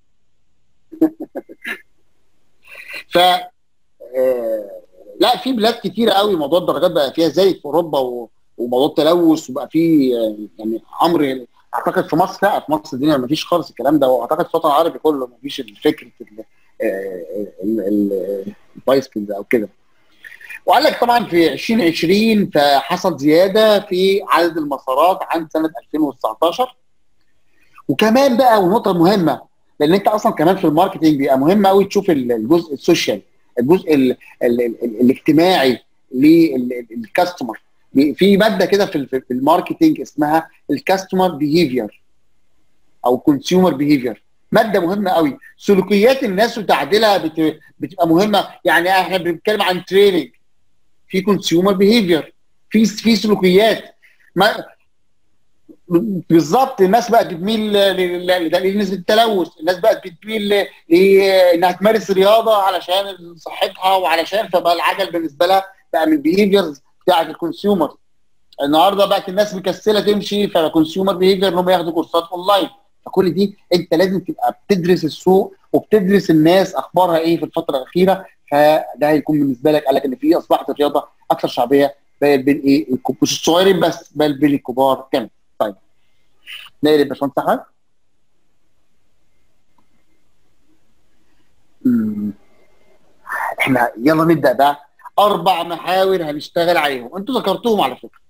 ف آه، لا في بلاد كتيره قوي موضوع الدرجات بقى فيها زي في اوروبا و- وموضوع التلوث وبقى في آه، يعني امر اعتقد في مصر لا في مصر الدنيا ما فيش خالص الكلام ده واعتقد في الوطن العربي كله ما فيش فكره ال- آه، ال- ال- البايسكلز او كده وقال لك طبعا في 2020 فحصل زياده في عدد المسارات عن سنه 2019 وكمان بقى ونقطه مهمه لان انت اصلا كمان في الماركتنج بيبقى مهم قوي تشوف ال- الجزء السوشيال الجزء ال ال ال الاجتماعي للكاستمر في ماده كده في ال- في الماركتنج اسمها الكاستمر بيهيفير او كونسيومر بيهيفير ماده مهمه قوي سلوكيات الناس وتعديلها بت- بتبقى مهمه يعني احنا بنتكلم عن تريننج في كونسيومر بيهيفير في في سلوكيات ما بالظبط الناس بقت بتميل ل- ل- ل- لنسبه التلوث الناس بقت بتميل ل- لانها تمارس رياضه علشان صحتها وعلشان فبقى العجل بالنسبه لها بقى من البيهيفيرز بتاعت الكونسيومر النهارده بقت الناس مكسله تمشي فالكونسيومر بيهيفير انهم ياخدوا كورسات اونلاين فكل دي انت لازم تبقى بتدرس السوق وبتدرس الناس اخبارها ايه في الفتره الاخيره فده هيكون بالنسبه لك قال لك ان في اصبحت الرياضه اكثر شعبيه بين بين ايه الكب- مش الصغيرين بس بل بين الكبار كمان طيب نقلب يا باشمهندس احمد مم. احنا يلا نبدا بقى اربع محاور هنشتغل عليهم انتوا ذكرتوهم على فكره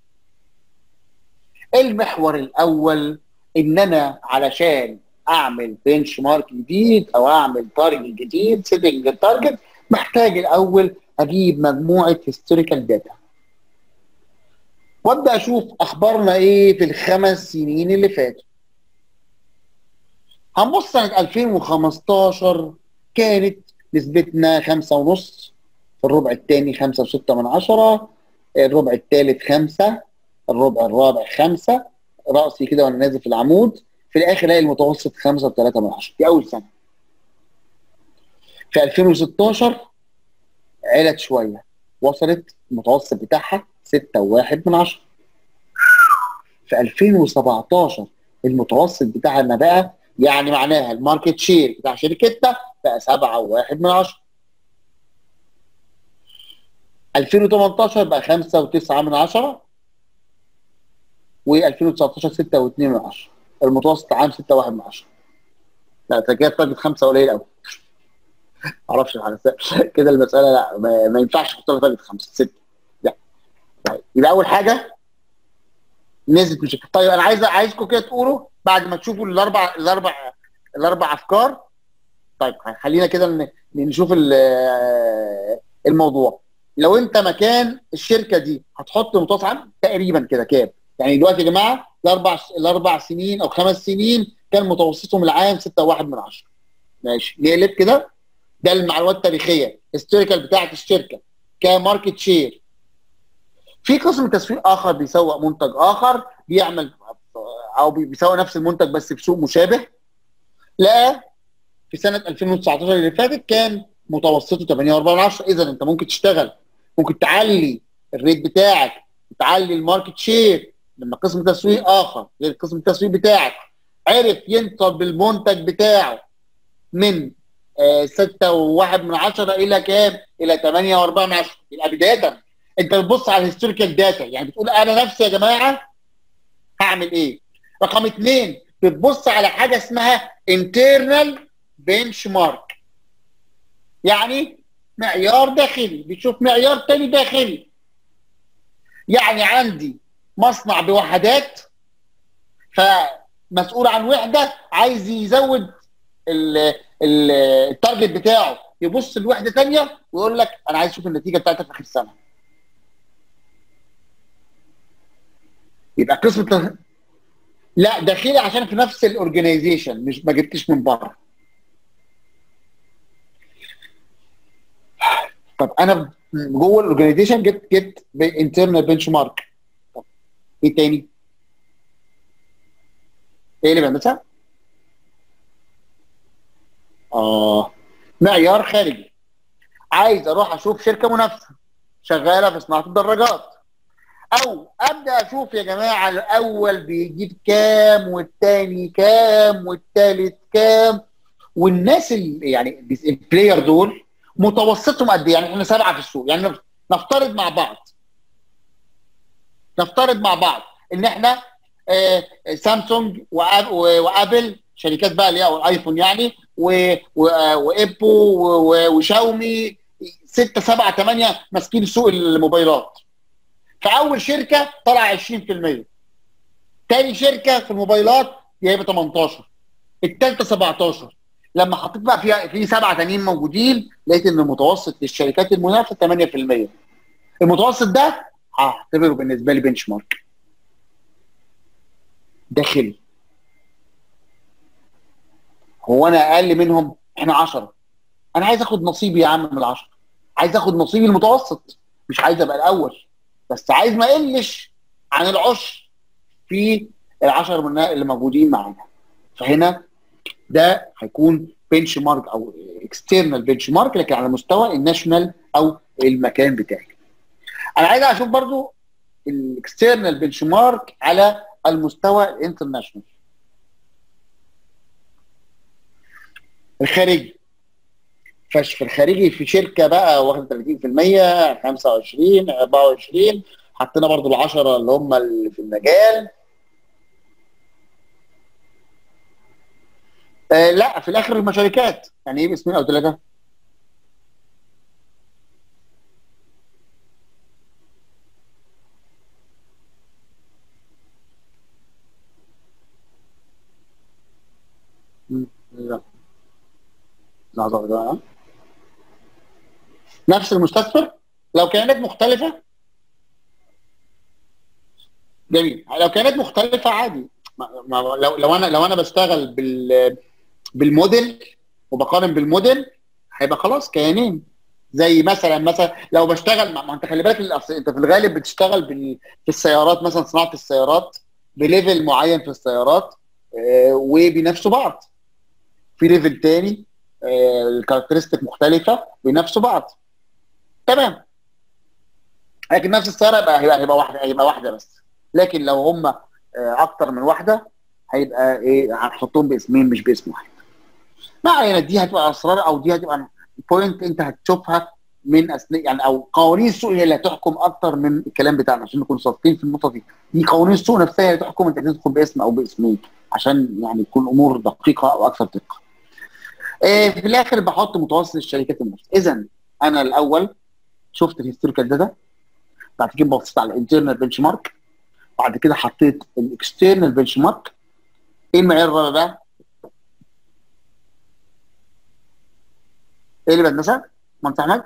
المحور الاول ان انا علشان اعمل بنش مارك جديد او اعمل تارجت جديد سيتنج تارجت محتاج الاول اجيب مجموعه هيستوريكال داتا وابدا اشوف اخبارنا ايه في الخمس سنين اللي فاتوا هنبص سنه 2015 كانت نسبتنا خمسة ونص الربع الثاني خمسة وستة من عشرة الربع الثالث خمسة الربع الرابع خمسة رأسي كده وانا نازل في العمود في الاخر الاقي المتوسط خمسة وثلاثة من عشرة دي اول سنة في 2016 علت شوية وصلت المتوسط بتاعها ستة وواحد من عشرة في 2017 المتوسط بتاعنا بقى يعني معناها الماركت شير بتاع شركتنا بقى سبعة وواحد من عشرة 2018 بقى خمسة وتسعة من عشرة و2019 ستة واثنين من عشرة المتوسط عام ستة واحد من عشرة لا انت كده تارجت خمسة قليل قوي معرفش الحساب كده المسألة لا ما, ما ينفعش تختار تارجت خمسة ستة لا طيب يبقى أول حاجة نسبة مش طيب أنا عايز عايزكم كده تقولوا بعد ما تشوفوا الأربع الأربع الأربع أفكار طيب خلينا كده ن- نشوف ال- الموضوع لو انت مكان الشركه دي هتحط متوسط عام تقريبا كده كام؟ يعني دلوقتي يا جماعه الاربع الاربع سنين او خمس سنين كان متوسطهم العام 6.1 من عشرة ماشي نقلب كده ده المعلومات التاريخيه الهيستوريكال بتاعت الشركه كماركت شير في قسم تسويق اخر بيسوق منتج اخر بيعمل او بيسوق نفس المنتج بس في سوق مشابه لقى في سنه 2019 اللي فاتت كان متوسطه 8.4 اذا انت ممكن تشتغل ممكن تعلي الريت بتاعك تعلي الماركت شير لما قسم تسويق اخر غير قسم التسويق بتاعك عرف ينقل بالمنتج بتاعه من آه، ستة وواحد من عشرة إلى كام؟ إلى ثمانية وأربعة من عشرة يبقى بداية أنت بتبص على الهيستوريكال داتا يعني بتقول أنا نفسي يا جماعة هعمل إيه؟ رقم اثنين بتبص على حاجة اسمها internal benchmark يعني معيار داخلي بتشوف معيار تاني داخلي يعني عندي مصنع بوحدات فمسؤول عن وحده عايز يزود ال- ال- التارجت بتاعه يبص لوحده ثانيه ويقول لك انا عايز اشوف النتيجه بتاعتها في اخر السنه يبقى قسم لا داخلي عشان في نفس الاورجنايزيشن مش ما جبتش من بره طب انا جوه الاورجنايزيشن جبت جبت انترنال بنش مارك طب ايه تاني؟ ايه اللي بيعملها؟ اه معيار خارجي عايز اروح اشوف شركه منافسه شغاله في صناعه الدراجات او ابدا اشوف يا جماعه الاول بيجيب كام والتاني كام والتالت كام والناس اللي يعني البلاير دول متوسطهم قد ايه؟ يعني احنا سبعه في السوق يعني نفترض مع بعض نفترض مع بعض ان احنا آه سامسونج وآب- وابل شركات بقى اللي هي الايفون يعني و- و- وايبو و- وشاومي ستة سبعة ثمانية ماسكين سوق الموبايلات فأول شركة طلع 20% تاني شركة في الموبايلات جايبة 18 التالتة 17 لما حطيت بقى فيها في سبعة تانيين موجودين لقيت ان المتوسط للشركات المنافسة 8% المتوسط ده هعتبره بالنسبة لي بنش مارك داخلي هو انا اقل منهم احنا 10 انا عايز اخد نصيبي يا عم من العشرة عايز اخد نصيبي المتوسط مش عايز ابقى الاول بس عايز ما اقلش عن العشر في العشر من اللي موجودين معانا فهنا ده هيكون بنش مارك او اكسترنال بنش مارك لكن على مستوى الناشونال او المكان بتاعي انا عايز اشوف برضو الاكسترنال بنش مارك على المستوى الانترناشونال الخارجي فش في الخارجي في شركه بقى واخده 30% 25 24 حطينا برضو العشرة اللي هم اللي في المجال آه لا في الاخر المشاركات يعني ايه باسمين او ثلاثه مم، لا لحظه بقى نفس المستثمر لو كيانات مختلفه جميل لو كيانات مختلفه عادي ما ما لو لو انا لو انا بشتغل بال بالموديل وبقارن بالموديل هيبقى خلاص كيانين زي مثلا مثلا لو بشتغل ما ما انت خلي بالك الأصل انت في الغالب بتشتغل بال... في السيارات مثلا صناعه السيارات بليفل معين في السيارات آه، وبينافسوا بعض في ليفل تاني آه، الكاركترستيك مختلفه بينافسوا بعض تمام لكن نفس السياره يبقى هيبقى هيبقى واحده هيبقى واحده بس لكن لو هم آه، اكتر من واحده هيبقى ايه هنحطهم باسمين مش باسم واحد ما علينا دي هتبقى اسرار او دي هتبقى بوينت انت هتشوفها من اثناء يعني او قوانين السوق هي اللي هتحكم اكتر من الكلام بتاعنا عشان نكون صادقين في النقطه دي دي قوانين السوق نفسها هي اللي تحكم انت تدخل باسم او باسمين عشان يعني تكون امور دقيقه او اكثر دقه. آه في الاخر بحط متوسط الشركات المنافسه اذا انا الاول شفت الهيستوريكال داتا بعد كده بصيت على الانترنال بنش مارك بعد كده حطيت الاكسترنال بنش مارك ايه المعيار الرابع بقى؟ ايه اللي بهندسه؟ مهندس احمد؟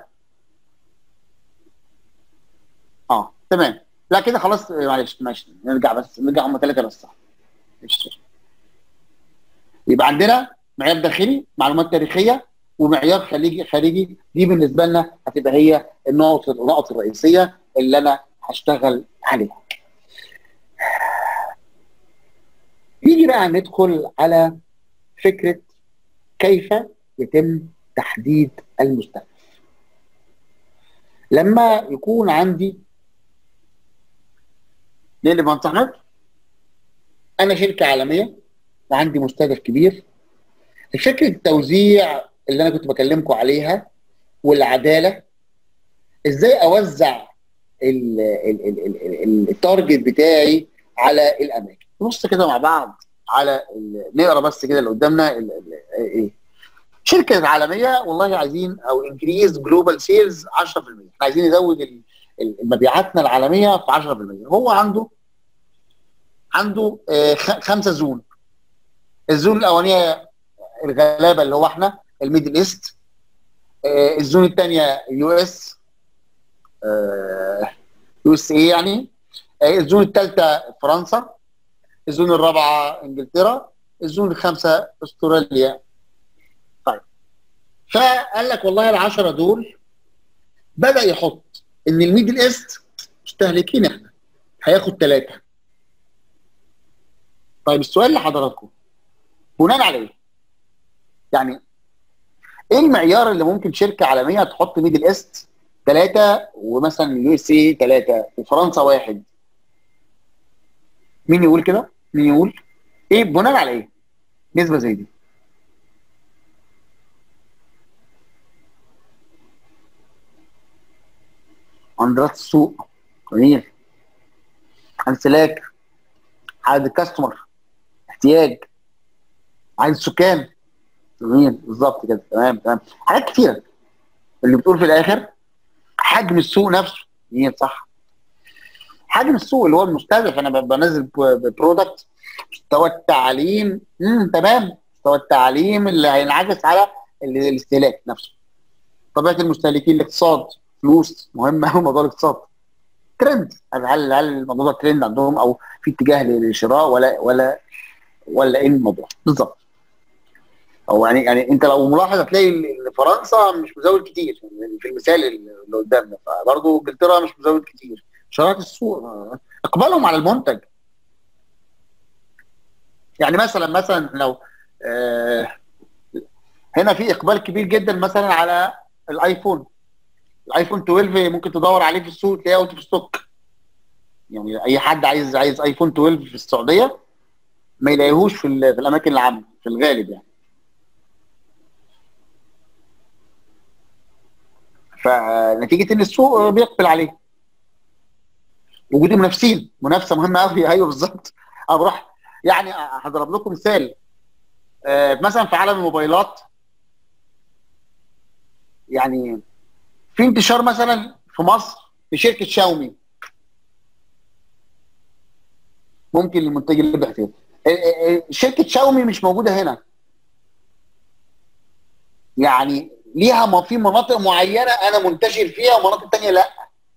اه تمام لا كده خلاص آه، معلش ماشي نرجع بس نرجع هم ثلاثه بس صح ماشي. يبقى عندنا معيار داخلي معلومات تاريخيه ومعيار خارجي خارجي دي بالنسبه لنا هتبقى هي النقط النقط الرئيسيه اللي انا هشتغل عليها. نيجي بقى ندخل على فكره كيف يتم تحديد المستهدف. لما يكون عندي ليه اللي مهندس احمد؟ انا شركه عالميه وعندي مستهدف كبير فكره التوزيع اللي انا كنت بكلمكم عليها والعداله ازاي اوزع ال- ال- ال- ال- ال- التارجت بتاعي على الاماكن نبص كده مع بعض على ال- نقرا بس كده اللي قدامنا ال- ال- ايه شركه عالميه والله عايزين او انكريز جلوبال سيلز 10% احنا عايزين نزود ال- مبيعاتنا العالميه في 10% هو عنده عنده آه، خ- خمسه زون الزون الاولانيه الغلابه اللي هو احنا الميدل ايست آه، الزون الثانيه يو اس يو اس اي يعني آه، الزون الثالثه فرنسا الزون الرابعه انجلترا الزون الخامسه استراليا طيب فقال لك والله العشره دول بدا يحط ان الميدل ايست مستهلكين احنا هياخد ثلاثه طيب السؤال لحضراتكم بناء على ايه؟ يعني ايه المعيار اللي ممكن شركه عالميه تحط ميدل ايست ثلاثه ومثلا اليو اس اي ثلاثه وفرنسا واحد مين يقول كده؟ مين يقول؟ ايه بناء على ايه؟ نسبه زي دي عند راس السوق جميل عند سلاك عدد الكاستمر احتياج عدد السكان جميل بالظبط كده تمام تمام حاجات كتيره اللي بتقول في الاخر حجم السوق نفسه هي صح حجم السوق اللي هو المستهدف انا ب- بنزل ب- برودكت مستوى التعليم امم تمام مستوى التعليم اللي هينعكس على ال- الاستهلاك نفسه طبيعه المستهلكين الاقتصاد فلوس مهم قوي موضوع الاقتصاد ترند هل هل هل الموضوع ده ترند عندهم او في اتجاه للشراء ولا ولا ولا ايه الموضوع بالظبط او يعني يعني انت لو ملاحظ هتلاقي ان فرنسا مش مزود كتير يعني في المثال اللي قدامنا فبرضه انجلترا مش مزود كتير شرائط السوق آه، اقبالهم على المنتج يعني مثلا مثلا لو آه هنا في اقبال كبير جدا مثلا على الايفون الايفون 12 ممكن تدور عليه في السوق تلاقيه اوت اوف ستوك يعني اي حد عايز عايز ايفون 12 في السعوديه ما يلاقيهوش في, ال- في الاماكن العامه في الغالب يعني فنتيجه ان السوق بيقبل عليه وجود المنافسين منافسه مهمه قوي ايوه بالظبط انا بروح يعني هضرب لكم مثال آه، مثلا في عالم الموبايلات يعني في انتشار مثلا في مصر لشركه شاومي ممكن المنتج اللي بيحتاجه شركه شاومي مش موجوده هنا يعني ليها ما في مناطق معينه انا منتشر فيها ومناطق تانية لا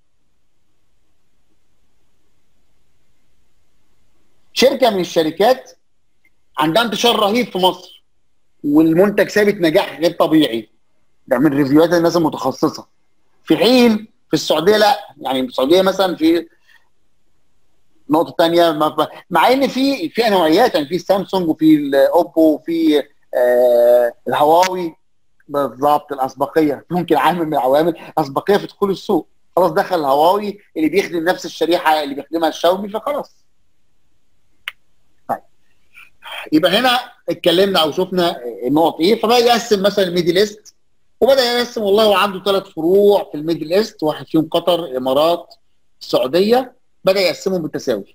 شركه من الشركات عندها انتشار رهيب في مصر والمنتج ثابت نجاح غير طبيعي ده من ريفيوهات الناس المتخصصه في حين في السعوديه لا يعني في السعوديه مثلا في نقطه ثانيه مع ان في في نوعيات يعني في سامسونج وفي الاوبو وفي آه الهواوي بالظبط الاسبقيه ممكن عامل من العوامل اسبقيه في دخول السوق خلاص دخل الهواوي اللي بيخدم نفس الشريحه اللي بيخدمها الشاومي فخلاص طيب يبقى هنا اتكلمنا او شفنا النقط ايه فبقى يقسم مثلا الميدل ايست وبدا يقسم والله هو عنده ثلاث فروع في الميدل ايست واحد فيهم قطر الامارات السعوديه بدا يقسمهم بالتساوي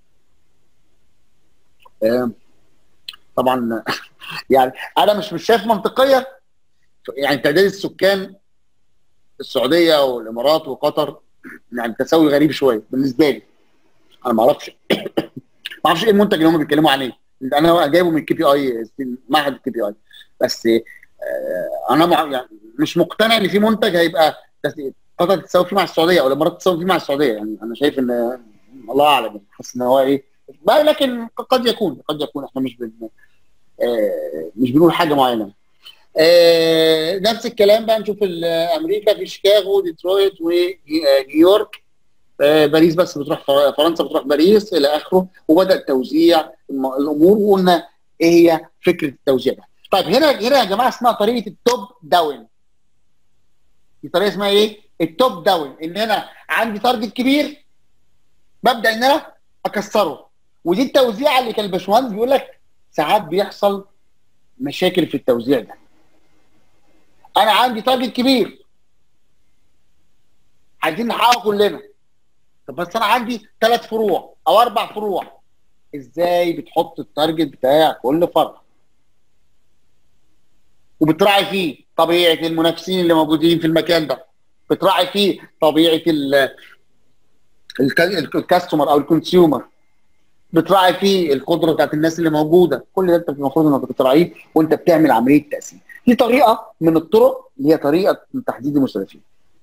آه، طبعا يعني انا مش مش شايف منطقيه يعني تعداد السكان السعوديه والامارات وقطر يعني تساوي غريب شويه بالنسبه لي انا ما اعرفش ما اعرفش ايه المنتج اللي هم بيتكلموا عليه انا جايبه من الكي بي اي معهد الكي بي اي بس آه، انا مع يعني مش مقتنع ان في منتج هيبقى قطر تساوي فيه مع السعوديه او الامارات تساوي فيه مع السعوديه يعني انا شايف ان الله اعلم حاسس ان هو ايه بقى لكن قد يكون قد يكون احنا مش بن آه مش بنقول حاجه معينه آه نفس الكلام بقى نشوف امريكا في شيكاغو ديترويت ونيويورك آه باريس بس بتروح فرنسا بتروح باريس الى اخره وبدا توزيع الامور وقلنا ايه هي فكره التوزيع ده طيب هنا هنا يا جماعه اسمها طريقه التوب داون دي طريقه اسمها ايه؟ التوب داون ان انا عندي تارجت كبير ببدا ان انا اكسره ودي التوزيع اللي كان الباشمهندس بيقول لك ساعات بيحصل مشاكل في التوزيع ده انا عندي تارجت كبير عايزين نحققه كلنا طب بس انا عندي ثلاث فروع او اربع فروع ازاي بتحط التارجت بتاع كل فرع وبتراعي فيه طبيعه المنافسين اللي موجودين في المكان ده بتراعي فيه طبيعه الكاستمر او الكونسيومر بتراعي فيه القدره بتاعت الناس اللي موجوده كل ده انت المفروض انك بتراعيه وانت بتعمل عمليه تقسيم دي طريقه من الطرق اللي هي طريقه تحديد المستهدفين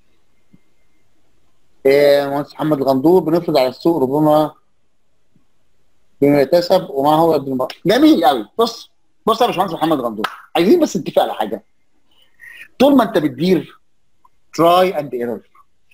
إيه مهندس محمد الغندور بنفرض على السوق ربما بما يكتسب وما هو قد المرأة. جميل قوي بص بص يا باشمهندس محمد غندور عايزين بس نتفق على حاجه طول ما انت بتدير تراي اند ايرور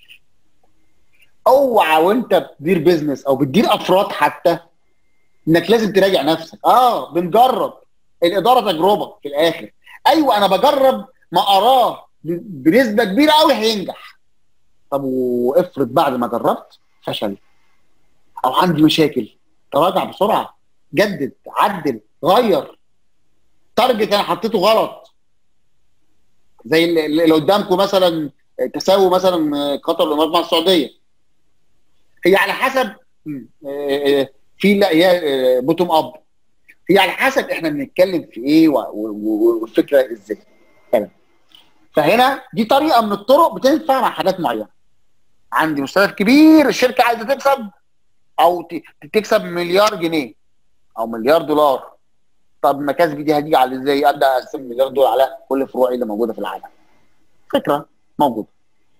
اوعى وانت بتدير بيزنس او بتدير افراد حتى انك لازم تراجع نفسك اه بنجرب الاداره تجربه في الاخر ايوه انا بجرب ما اراه بنسبه كبيره قوي هينجح طب وافرض بعد ما جربت فشل او عندي مشاكل تراجع بسرعه جدد عدل غير تارجت انا حطيته غلط زي اللي اللي قدامكم مثلا تساوي مثلا قطر والامارات مع السعوديه هي على حسب في لا هي بوتوم اب هي على حسب احنا بنتكلم في ايه والفكره ازاي تمام فهنا دي طريقه من الطرق بتنفع مع حاجات معينه عندي مستهدف كبير الشركه عايزه تكسب او تكسب مليار جنيه او مليار دولار طب مكاسبي دي هتيجي على ازاي ابدا اقسم مليار دولار على كل فروعي اللي موجوده في العالم فكره موجوده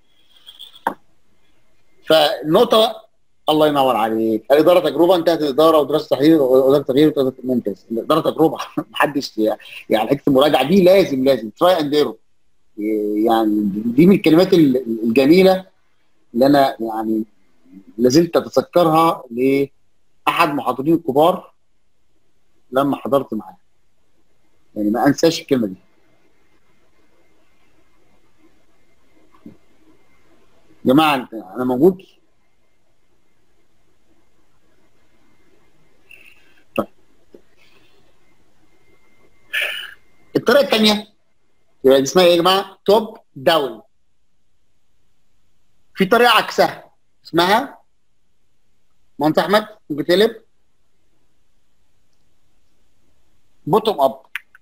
فالنقطه الله ينور عليك الاداره تجربه انتهت الاداره ودراسه تحليل واداره تغيير ممتاز الاداره تجربه محدش يعني حته المراجعه دي لازم لازم تراي اند ايرور يعني دي من الكلمات الجميله اللي انا يعني لازلت اتذكرها لاحد محاضرين الكبار لما حضرت معاه يعني ما انساش الكلمه دي جماعه انا موجود طيب الطريقه الثانيه يبقى دي اسمها ايه يا جماعه توب داون في طريقه عكسها اسمها مهندس احمد ممكن تقلب بوتوم اب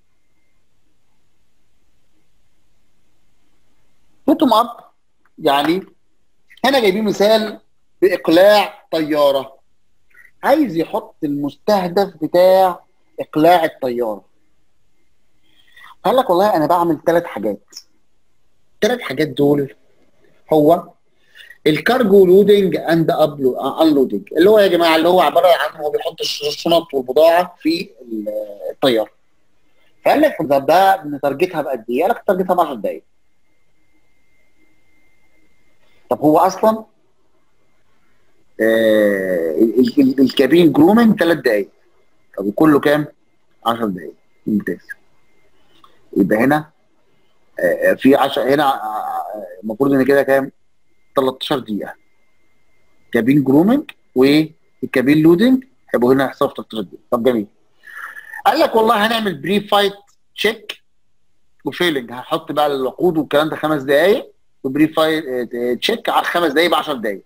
بوتوم اب يعني هنا جايبين مثال باقلاع طياره عايز يحط المستهدف بتاع اقلاع الطياره قال لك والله انا بعمل ثلاث حاجات الثلاث حاجات دول هو الكارجو لودنج اند انلودنج اللي هو يا جماعه اللي هو عباره عن هو بيحط الشنط والبضاعه في الطياره فقال لك طب ده نترجتها بقد ايه؟ قال لك نترجتها ب 10 دقائق طب هو اصلا آه الكابين جرومنج ثلاث دقائق طب وكله كام؟ 10 دقائق ممتاز يبقى هنا آه في 10 هنا المفروض ان كده كام؟ 13 دقيقة كابين جرومنج والكابين لودنج هيبقوا هنا هيحصلوا في 13 دقيقة طب جميل قال لك والله هنعمل بري فايت تشيك وفيلنج هحط بقى الوقود والكلام ده خمس دقايق وبري فايت تشيك على خمس دقايق ب 10 دقايق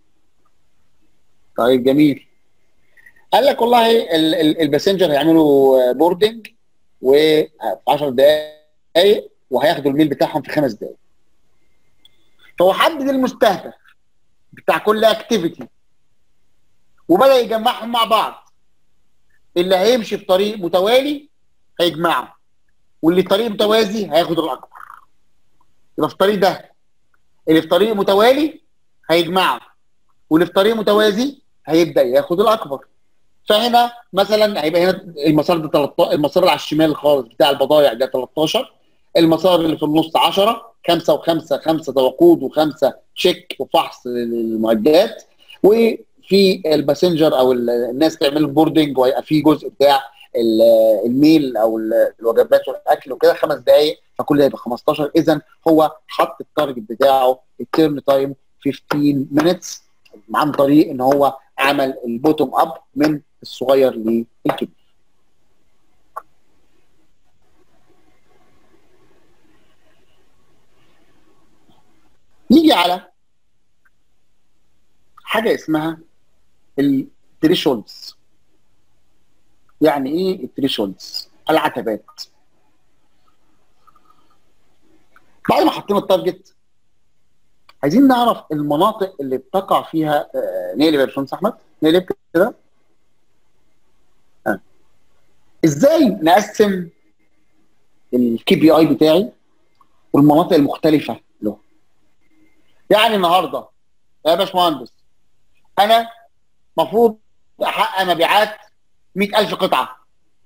طيب جميل قال لك والله الباسنجر هيعملوا بوردنج و 10 دقايق وهياخدوا الميل بتاعهم في خمس دقايق فهو حدد المستهدف بتاع كل اكتيفيتي وبدا يجمعهم مع بعض اللي هيمشي في طريق متوالي هيجمعه واللي طريق متوازي هياخد الاكبر يبقى في الطريق ده اللي في طريق متوالي هيجمعه واللي في طريق متوازي هيبدا ياخد الاكبر فهنا مثلا هيبقى هنا المسار ده 13 المسار اللي على الشمال خالص بتاع البضائع ده 13 المسار اللي في النص 10 خمسه وخمسه خمسه وقود وخمسه تشيك وفحص للمعدات وفي الباسنجر او الناس تعمل بوردنج وهيبقى في جزء بتاع الميل او الوجبات والاكل وكده خمس دقائق فكل ده يبقى 15 اذا هو حط التارجت بتاعه التيرن تايم 15 مينتس عن طريق ان هو عمل البوتوم اب من الصغير للكبير نيجي على حاجه اسمها التريشولدز يعني ايه التريشولدز العتبات بعد ما حطينا التارجت عايزين نعرف المناطق اللي بتقع فيها آه، نقلب يا باشمهندس احمد نقلب كده آه. ازاي نقسم الكي بي اي بتاعي والمناطق المختلفه له يعني النهارده يا باشمهندس انا المفروض احقق مبيعات 100000 قطعه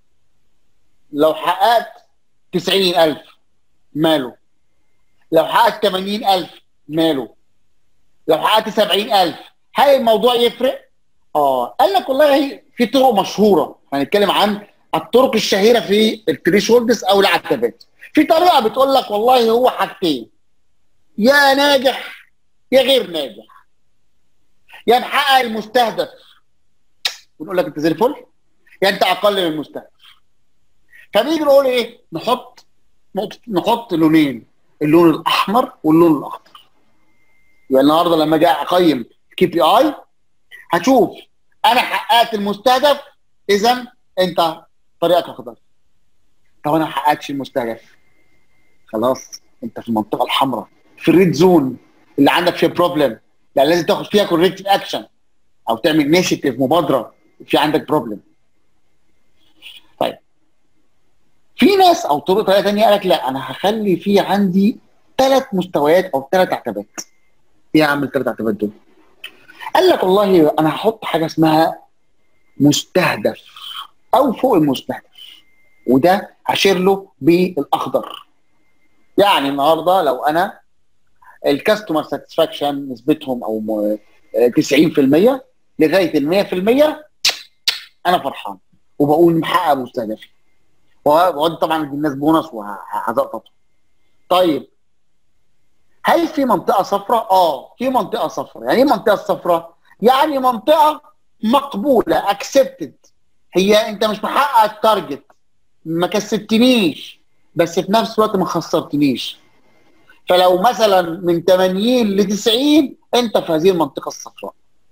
لو حققت 90000 ماله لو حققت 80000 ماله لو حققت 70000 هل الموضوع يفرق؟ اه قال لك والله في طرق مشهوره هنتكلم عن الطرق الشهيره في التريشولدز او العتبات في طريقه بتقول لك والله هو حاجتين يا ناجح يا غير ناجح يا محقق المستهدف ونقول لك انت زي الفل يا انت اقل من المستهدف فنيجي نقول ايه نحط نقطة نحط لونين اللون الاحمر واللون الاخضر يبقى النهارده لما اجي اقيم كي بي اي هشوف انا حققت المستهدف اذا انت طريقك اخضر طب انا ما حققتش المستهدف خلاص انت في المنطقه الحمراء في الريد زون اللي عندك فيها بروبلم يعني لازم تاخد فيها كوريكتيف اكشن او تعمل انيشيتيف مبادره في عندك بروبلم طيب في ناس او طرق طريقه ثانيه قال لك لا انا هخلي في عندي ثلاث مستويات او ثلاث عتبات ايه يا عم الثلاث عتبات دول؟ قال لك والله انا هحط حاجه اسمها مستهدف او فوق المستهدف وده هشير له بالاخضر يعني النهارده لو انا الكاستمر ساتسفاكشن نسبتهم او م- آه، 90% لغايه ال 100% انا فرحان وبقول محقق مستهدفي وأقعد طبعا ادي الناس بونص وهزقططهم طيب هل في منطقه صفراء؟ اه في منطقه صفراء، يعني ايه منطقه صفراء؟ يعني منطقه مقبوله اكسبتد هي انت مش محقق التارجت ما كسبتنيش بس في نفس الوقت ما خسرتنيش فلو مثلا من 80 ل 90 انت في هذه المنطقه الصفراء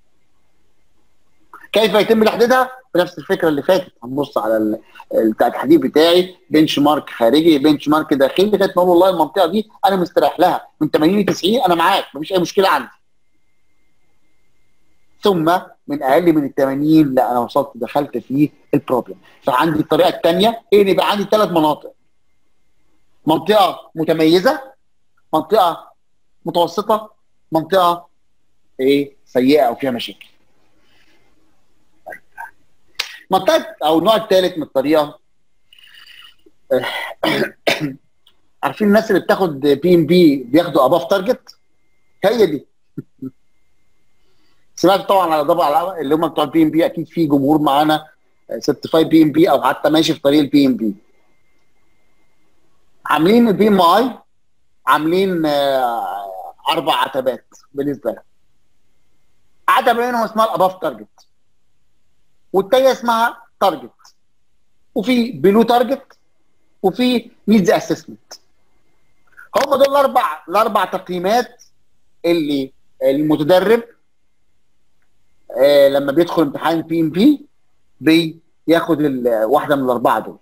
كيف يتم تحديدها؟ بنفس الفكره اللي فاتت هنبص على ال- بتاع التحديد بتاعي بنش مارك خارجي بنش مارك داخلي لغايه ما اقول والله المنطقه دي انا مستريح لها من 80 ل 90 انا معاك مفيش اي مشكله عندي ثم من اقل من ال 80 لا انا وصلت دخلت في البروبلم فعندي الطريقه الثانيه ايه إن يبقى عندي ثلاث مناطق منطقه متميزه منطقه متوسطه منطقه ايه سيئه او فيها مشاكل منطقه او النوع الثالث من الطريقه عارفين الناس اللي بتاخد بي ام بي بياخدوا اباف تارجت هي دي سمعت طبعا على طبعا اللي هم بتوع البي ام بي اكيد في جمهور معانا سيرتيفايد بي ام بي او حتى ماشي في طريق البي ام بي عاملين البي ام اي عاملين آه، اربع عتبات بالنسبه لها عتبه منهم اسمها الاباف تارجت والتانيه اسمها تارجت وفي بلو تارجت وفي نيدز اسسمنت هم دول الاربع الاربع تقييمات اللي المتدرب آه لما بيدخل امتحان بي ام بي بياخد ال- واحده من الاربعه دول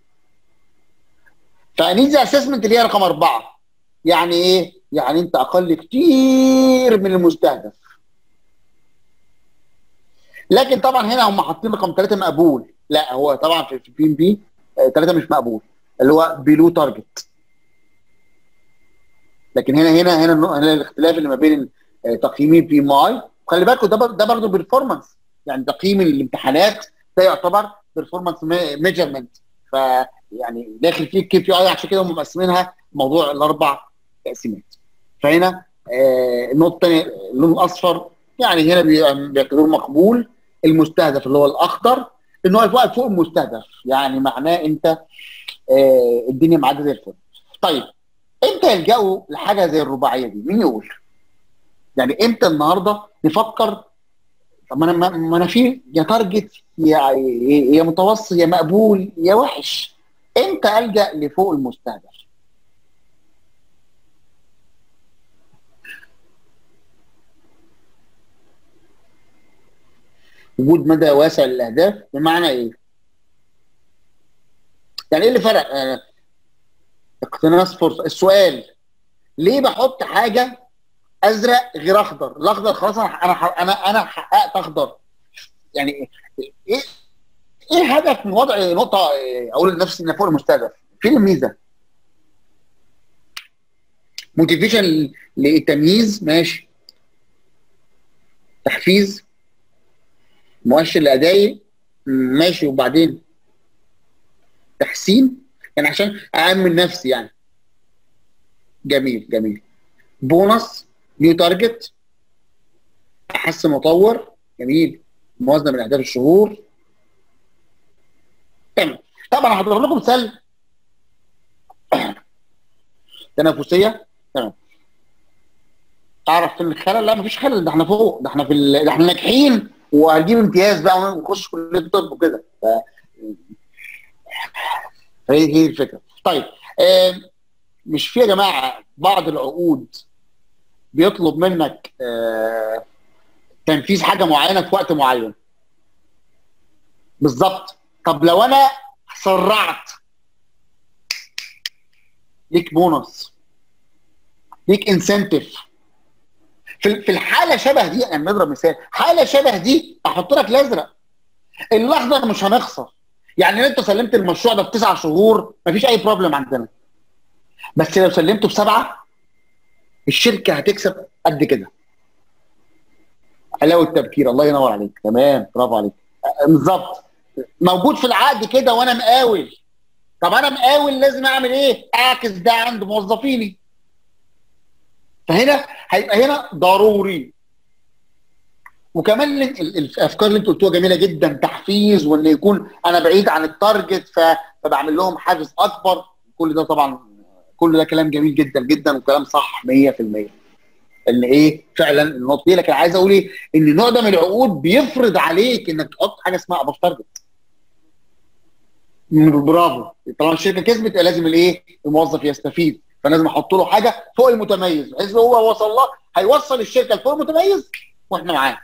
فنيدز اسسمنت اللي هي رقم اربعه يعني ايه؟ يعني انت اقل كتير من المستهدف لكن طبعا هنا هم حاطين رقم ثلاثه مقبول لا هو طبعا في البي ام بي ثلاثه مش مقبول اللي هو بيلو تارجت لكن هنا هنا هنا النوع- هنا الاختلاف اللي ما بين آه، تقييمين بي ام اي وخلي بالكم ده بر- ده برضه بيرفورمانس يعني تقييم الامتحانات ده يعتبر بيرفورمانس ميجرمنت فيعني داخل فيه الكي بي اي عشان كده هم مقسمينها موضوع الاربع تقسيمات فهنا آه النقطه الثانيه اللون الاصفر يعني هنا بي- بيعتبروه مقبول المستهدف اللي هو الاخضر ان هو واقف فوق المستهدف يعني معناه انت آه الدنيا معاك زي الفل طيب امتى يلجأوا لحاجه زي الرباعيه دي مين يقول يعني امتى النهارده نفكر طب ما انا ما ما انا في يا تارجت يا يا متوسط يا مقبول يا وحش امتى الجا لفوق المستهدف وجود مدى واسع للاهداف بمعنى ايه؟ يعني ايه اللي فرق؟ آه، اقتناص فرصه السؤال ليه بحط حاجه ازرق غير اخضر الاخضر خلاص انا انا انا انا حققت اخضر يعني ايه ايه هدف من وضع نقطه إيه، اقول لنفسي ان فوق المستهدف فين الميزه موتيفيشن للتمييز ماشي تحفيز مؤشر لادائي ماشي وبعدين تحسين يعني عشان اامن نفسي يعني جميل جميل بونص نيو تارجت احسن مطور جميل موازنه من اهداف الشهور تمام طبعا هضرب لكم مثال تنافسيه تمام اعرف فين الخلل لا مفيش خلل ده احنا فوق ده احنا في ال... ده احنا ناجحين وهنجيب امتياز بقى ونخش كليه الطب وكده ف... هي هي الفكره طيب آه مش في يا جماعه بعض العقود بيطلب منك آه تنفيذ حاجه معينه في وقت معين بالظبط طب لو انا سرعت ليك بونص ليك انسنتيف في في الحاله شبه دي يعني نضرب مثال حاله شبه دي احط لك الازرق الاخضر مش هنخسر يعني انت سلمت المشروع ده في تسع شهور مفيش اي بروبلم عندنا بس لو سلمته بسبعه الشركه هتكسب قد كده حلاوه التبكير الله ينور عليك تمام برافو عليك بالظبط موجود في العقد كده وانا مقاول طب انا مقاول لازم اعمل ايه؟ اعكس ده عند موظفيني فهنا هيبقى هنا ضروري وكمان الافكار اللي انتوا قلتوها جميله جدا تحفيز وان يكون انا بعيد عن التارجت فبعمل لهم حافز اكبر كل ده طبعا كل ده كلام جميل جدا جدا وكلام صح 100% ان ايه فعلا النقطه دي لكن عايز اقول ايه ان النوع ده من العقود بيفرض عليك انك تحط حاجه اسمها اباف تارجت برافو طالما الشركه كسبت لازم الايه الموظف يستفيد فلازم احط له حاجه فوق المتميز بحيث هو وصل له هيوصل الشركه لفوق المتميز واحنا معاه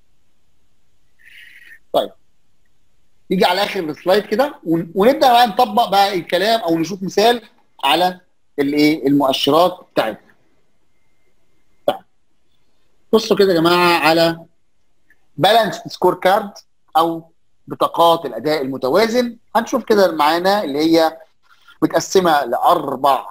طيب نيجي على اخر السلايد كده ونبدا بقى نطبق بقى الكلام او نشوف مثال على الايه المؤشرات بتاعتنا طيب بصوا كده يا جماعه على بالانس سكور كارد او بطاقات الاداء المتوازن هنشوف كده معانا اللي هي متقسمه لاربع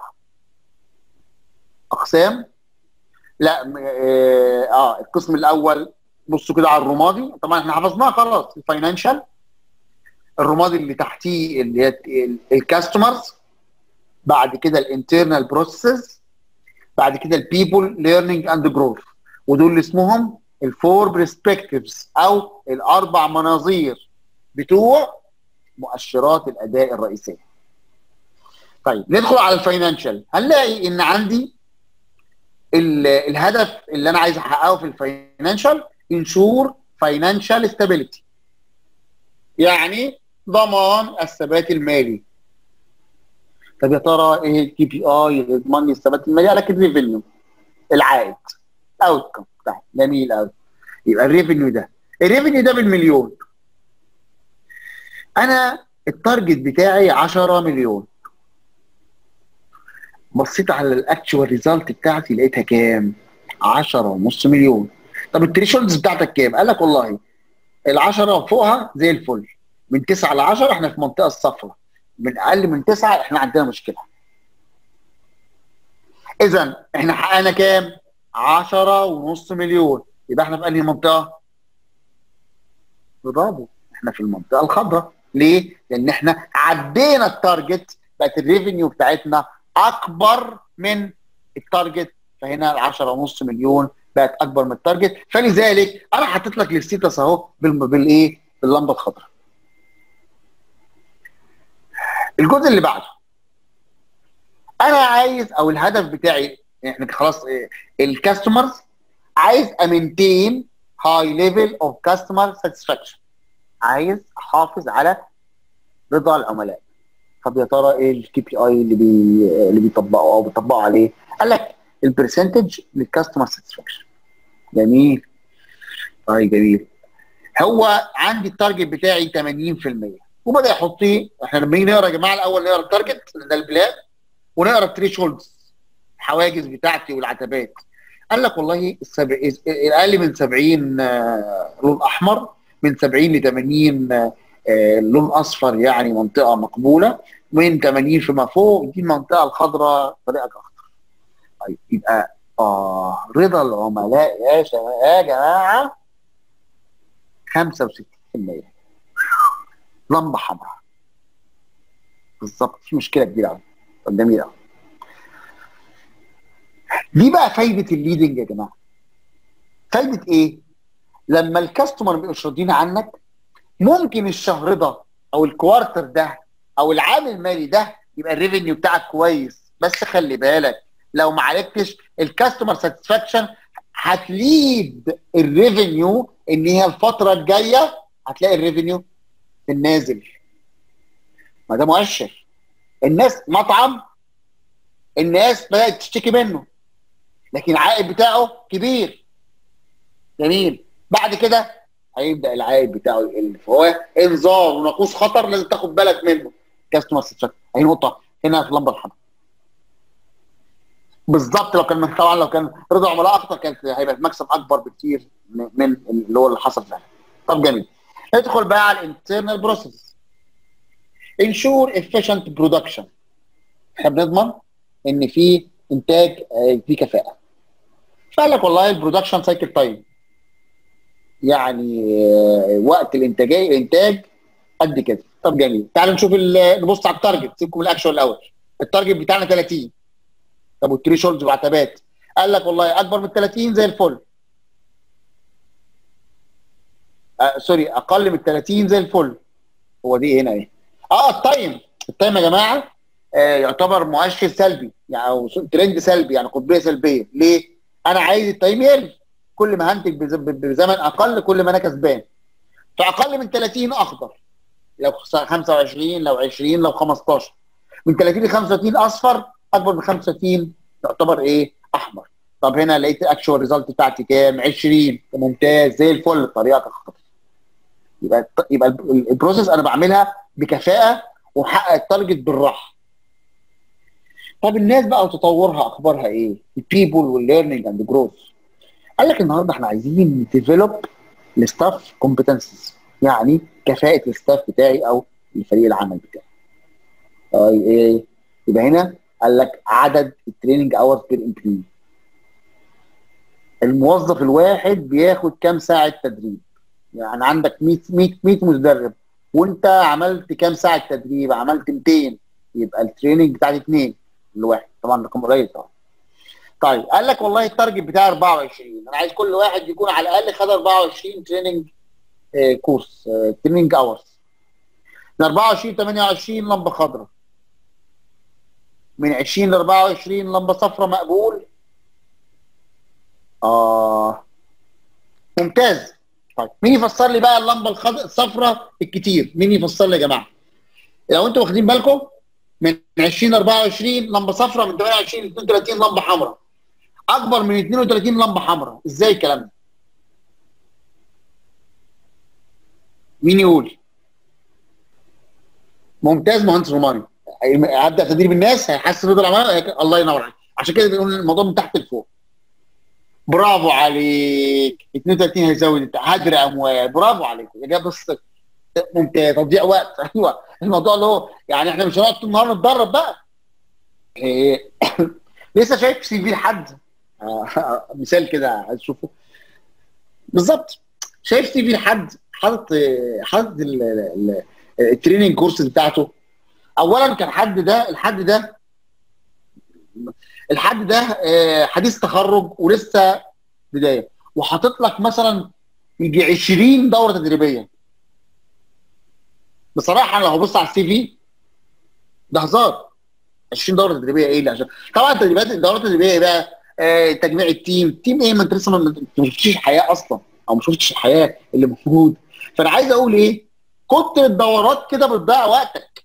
اقسام لا اه القسم الاول بصوا كده على الرمادي طبعا احنا حفظناها خلاص الفاينانشال الرمادي اللي تحتيه اللي هي الكاستمرز بعد كده الانترنال بروسيسز بعد كده البيبل ليرنينج اند جروث ودول اللي اسمهم الفور برسبكتيفز او الاربع مناظير بتوع مؤشرات الاداء الرئيسيه. طيب ندخل على الفاينانشال هنلاقي ان عندي الهدف اللي انا عايز احققه في الفاينانشال انشور فاينانشال ستابيليتي يعني ضمان الثبات المالي طب يا ترى ايه الكي بي اي اللي يضمن لي الثبات المالي قال لك الريفينيو العائد اوتكم بتاعي جميل قوي يبقى الريفينيو ده الريفينيو ده بالمليون انا التارجت بتاعي 10 مليون بصيت على الاكتشوال ريزلت بتاعتي لقيتها كام 10 ونص مليون طب التريشولدز بتاعتك كام قال لك والله ال10 فوقها زي الفل من 9 ل 10 احنا في المنطقه الصفراء من اقل من 9 احنا عندنا مشكله اذا احنا حققنا كام 10 ونص مليون يبقى احنا في انهي منطقه برافو احنا في المنطقه الخضراء ليه لان احنا عدينا التارجت بقت الريفينيو بتاعتنا اكبر من التارجت فهنا ال 10 ونص مليون بقت اكبر من التارجت فلذلك انا حطيت لك الستيتس اهو بالايه باللمبه الخضراء الجزء اللي بعده انا عايز او الهدف بتاعي احنا خلاص الكاستمرز عايز امنتين هاي ليفل اوف كاستمر ساتسفاكشن عايز احافظ على رضا العملاء طب يا ترى ايه الكي بي اي اللي بي اللي بيطبقوا او بيطبقوا عليه قال لك البرسنتج للكاستمر ساتسفاكشن جميل طيب جميل هو عندي التارجت بتاعي 80% وبدا يحط لي احنا لما نيجي نقرا يا جماعه الاول نقرا التارجت ده البلاد ونقرا التريشولدز الحواجز بتاعتي والعتبات قال لك والله السبع... الاقل من 70 آه، لون احمر من 70 ل 80 آه، آه، لون اصفر يعني منطقه مقبوله من 80 فيما فوق دي المنطقه الخضراء طريقك اخضر طيب يبقى اه رضا العملاء يا شباب يا جماعه 65% لمبه حمراء بالظبط في مشكله كبيره قوي طب جميل قوي دي بقى فايده الليدنج يا جماعه فايده ايه؟ لما الكاستمر ما بيبقوش راضيين عنك ممكن الشهر ده او الكوارتر ده او العام المالي ده يبقى الريفينيو بتاعك كويس بس خلي بالك لو ما عرفتش الكاستمر ساتسفاكشن هتليد الريفينيو ان هي الفتره الجايه هتلاقي الريفينيو في النازل ما ده مؤشر الناس مطعم الناس بدات تشتكي منه لكن العائد بتاعه كبير جميل بعد كده هيبدا العائد بتاعه يقل فهو انذار وناقوس خطر لازم تاخد بالك منه كاستمر ساتسفاكشن اهي نقطه هنا في اللمبه الحمراء بالظبط لو كان من طبعا لو كان رضا عملاء اكتر كان هيبقى المكسب اكبر بكتير من من اللي هو اللي حصل فعلا طب جميل ندخل بقى على الانترنال بروسيس انشور efficient برودكشن احنا بنضمن ان في انتاج آه، في كفاءه فقال لك والله البرودكشن سايكل تايم يعني آه، وقت الانتاجيه الانتاج قد كده طب جميل تعالوا نشوف ال- نبص على التارجت سيبكم من الاكشن الاول التارجت بتاعنا 30 طب والتري شولدز بعتبات قال لك والله اكبر من 30 زي الفل آه سوري اقل من 30 زي الفل هو دي هنا ايه اه التايم التايم يا جماعه آه يعتبر مؤشر سلبي يعني او ترند سلبي يعني قطبيه سلبيه ليه؟ انا عايز التايم يقل كل ما هنتج بز- بزمن اقل كل ما انا كسبان فاقل من 30 اخضر لو 25 لو 20 لو 15 من 30 ل 35 اصفر اكبر من 35 يعتبر ايه احمر طب هنا لقيت الاكشوال ريزلت بتاعتي كام 20 ممتاز زي الفل طريقك اخضر يبقى يبقى ال- البروسيس انا بعملها بكفاءه وحقق التارجت بالراحه طب الناس بقى وتطورها اخبارها ايه؟ البيبل والليرنينج اند جروث قال لك النهارده احنا عايزين ديفلوب الستاف كومبتنسز يعني كفاءه الستاف بتاعي او الفريق العمل بتاعي. طيب ايه؟ يبقى هنا قال لك عدد التريننج اورز بير امبلوي. الموظف الواحد بياخد كام ساعه تدريب؟ يعني عندك 100 100 100 مدرب وانت عملت كام ساعه تدريب؟ عملت 200 يبقى التريننج بتاعتي اثنين الواحد طبعا رقم قليل طبعا. طيب قال لك والله التارجت بتاعي 24 انا عايز كل واحد يكون على الاقل خد 24 تريننج آه، كورس آه، تريننج اورز من 24 28 لمبه خضراء من 20 ل 24 لمبه صفراء مقبول اه ممتاز طيب مين يفسر لي بقى اللمبه الخضراء الصفراء الكتير مين يفسر لي يا جماعه لو انتوا واخدين بالكم من 20 ل 24 لمبه صفراء من 28 ل 32 لمبه حمراء اكبر من 32 لمبه حمراء ازاي الكلام ده مين يقول ممتاز مهندس روماني هبدا تدريب الناس هيحسن رضا العملاء هيك- الله ينور عليك عشان كده بنقول الموضوع من تحت لفوق برافو عليك 32 هيزود انت هدر اموال برافو عليك يا جماعه بص ممتاز تضييع وقت ايوه الموضوع اللي هو يعني احنا مش هنقعد طول النهار نتدرب بقى إيه لسه شايف سي في لحد آه، مثال كده عايز تشوفه بالظبط شايف سي في لحد حاطط حاطط ال- ال- التريننج كورس بتاعته اولا كان حد ده الحد ده الحد ده آه، حديث تخرج ولسه بدايه وحاطط لك مثلا يجي 20 دوره تدريبيه بصراحه انا لو هبص على السي في ده هزار 20 دوره تدريبيه ايه اللي عشان طبعا تدريبات الدورات التدريبيه إيه بقى آه تجميع التيم تيم ايه ما انت لسه ما ما- ما شفتش الحياه اصلا او ما شفتش الحياه اللي موجود فانا عايز اقول ايه كتر الدورات كده بتضيع وقتك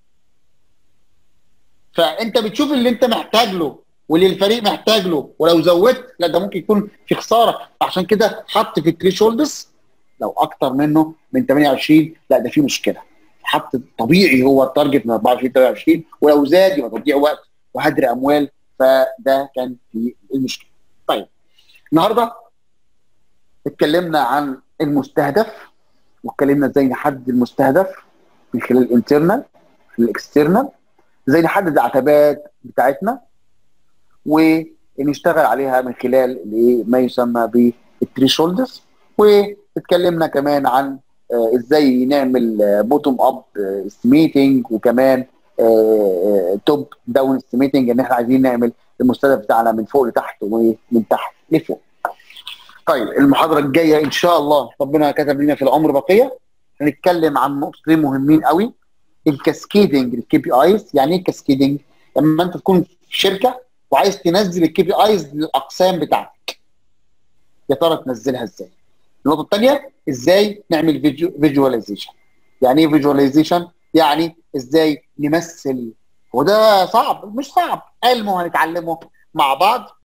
فانت بتشوف اللي انت محتاج له واللي الفريق محتاج له ولو زودت لا ده ممكن يكون في خساره عشان كده حط في التري شولدرز لو اكتر منه من 28 لا ده في مشكله حط طبيعي هو التارجت من 24 28 ولو زاد يبقى تضييع وقت وهدر اموال فده كان في المشكله. طيب النهارده اتكلمنا عن المستهدف واتكلمنا ازاي نحدد المستهدف من خلال الانترنال في الاكسترنال ازاي نحدد العتبات بتاعتنا ونشتغل عليها من خلال الايه ما يسمى بالثريشولدز واتكلمنا كمان عن آه، ازاي نعمل بوتوم اب استيميتنج وكمان توب داون استيميتنج ان احنا عايزين نعمل المستهدف بتاعنا من فوق لتحت ومن تحت لفوق. طيب المحاضره الجايه ان شاء الله ربنا كتب لنا في العمر بقيه هنتكلم عن نقطتين مهمين قوي الكاسكيدنج الكي بي ايز يعني ايه كاسكيدنج؟ لما انت تكون في شركه وعايز تنزل الكي بي ايز للاقسام بتاعتك يا ترى تنزلها ازاي؟ النقطه الثانيه ازاي نعمل فيديو فيجواليزيشن يعني ايه فيجواليزيشن؟ يعني ازاي نمثل وده صعب مش صعب علم هنتعلمه مع بعض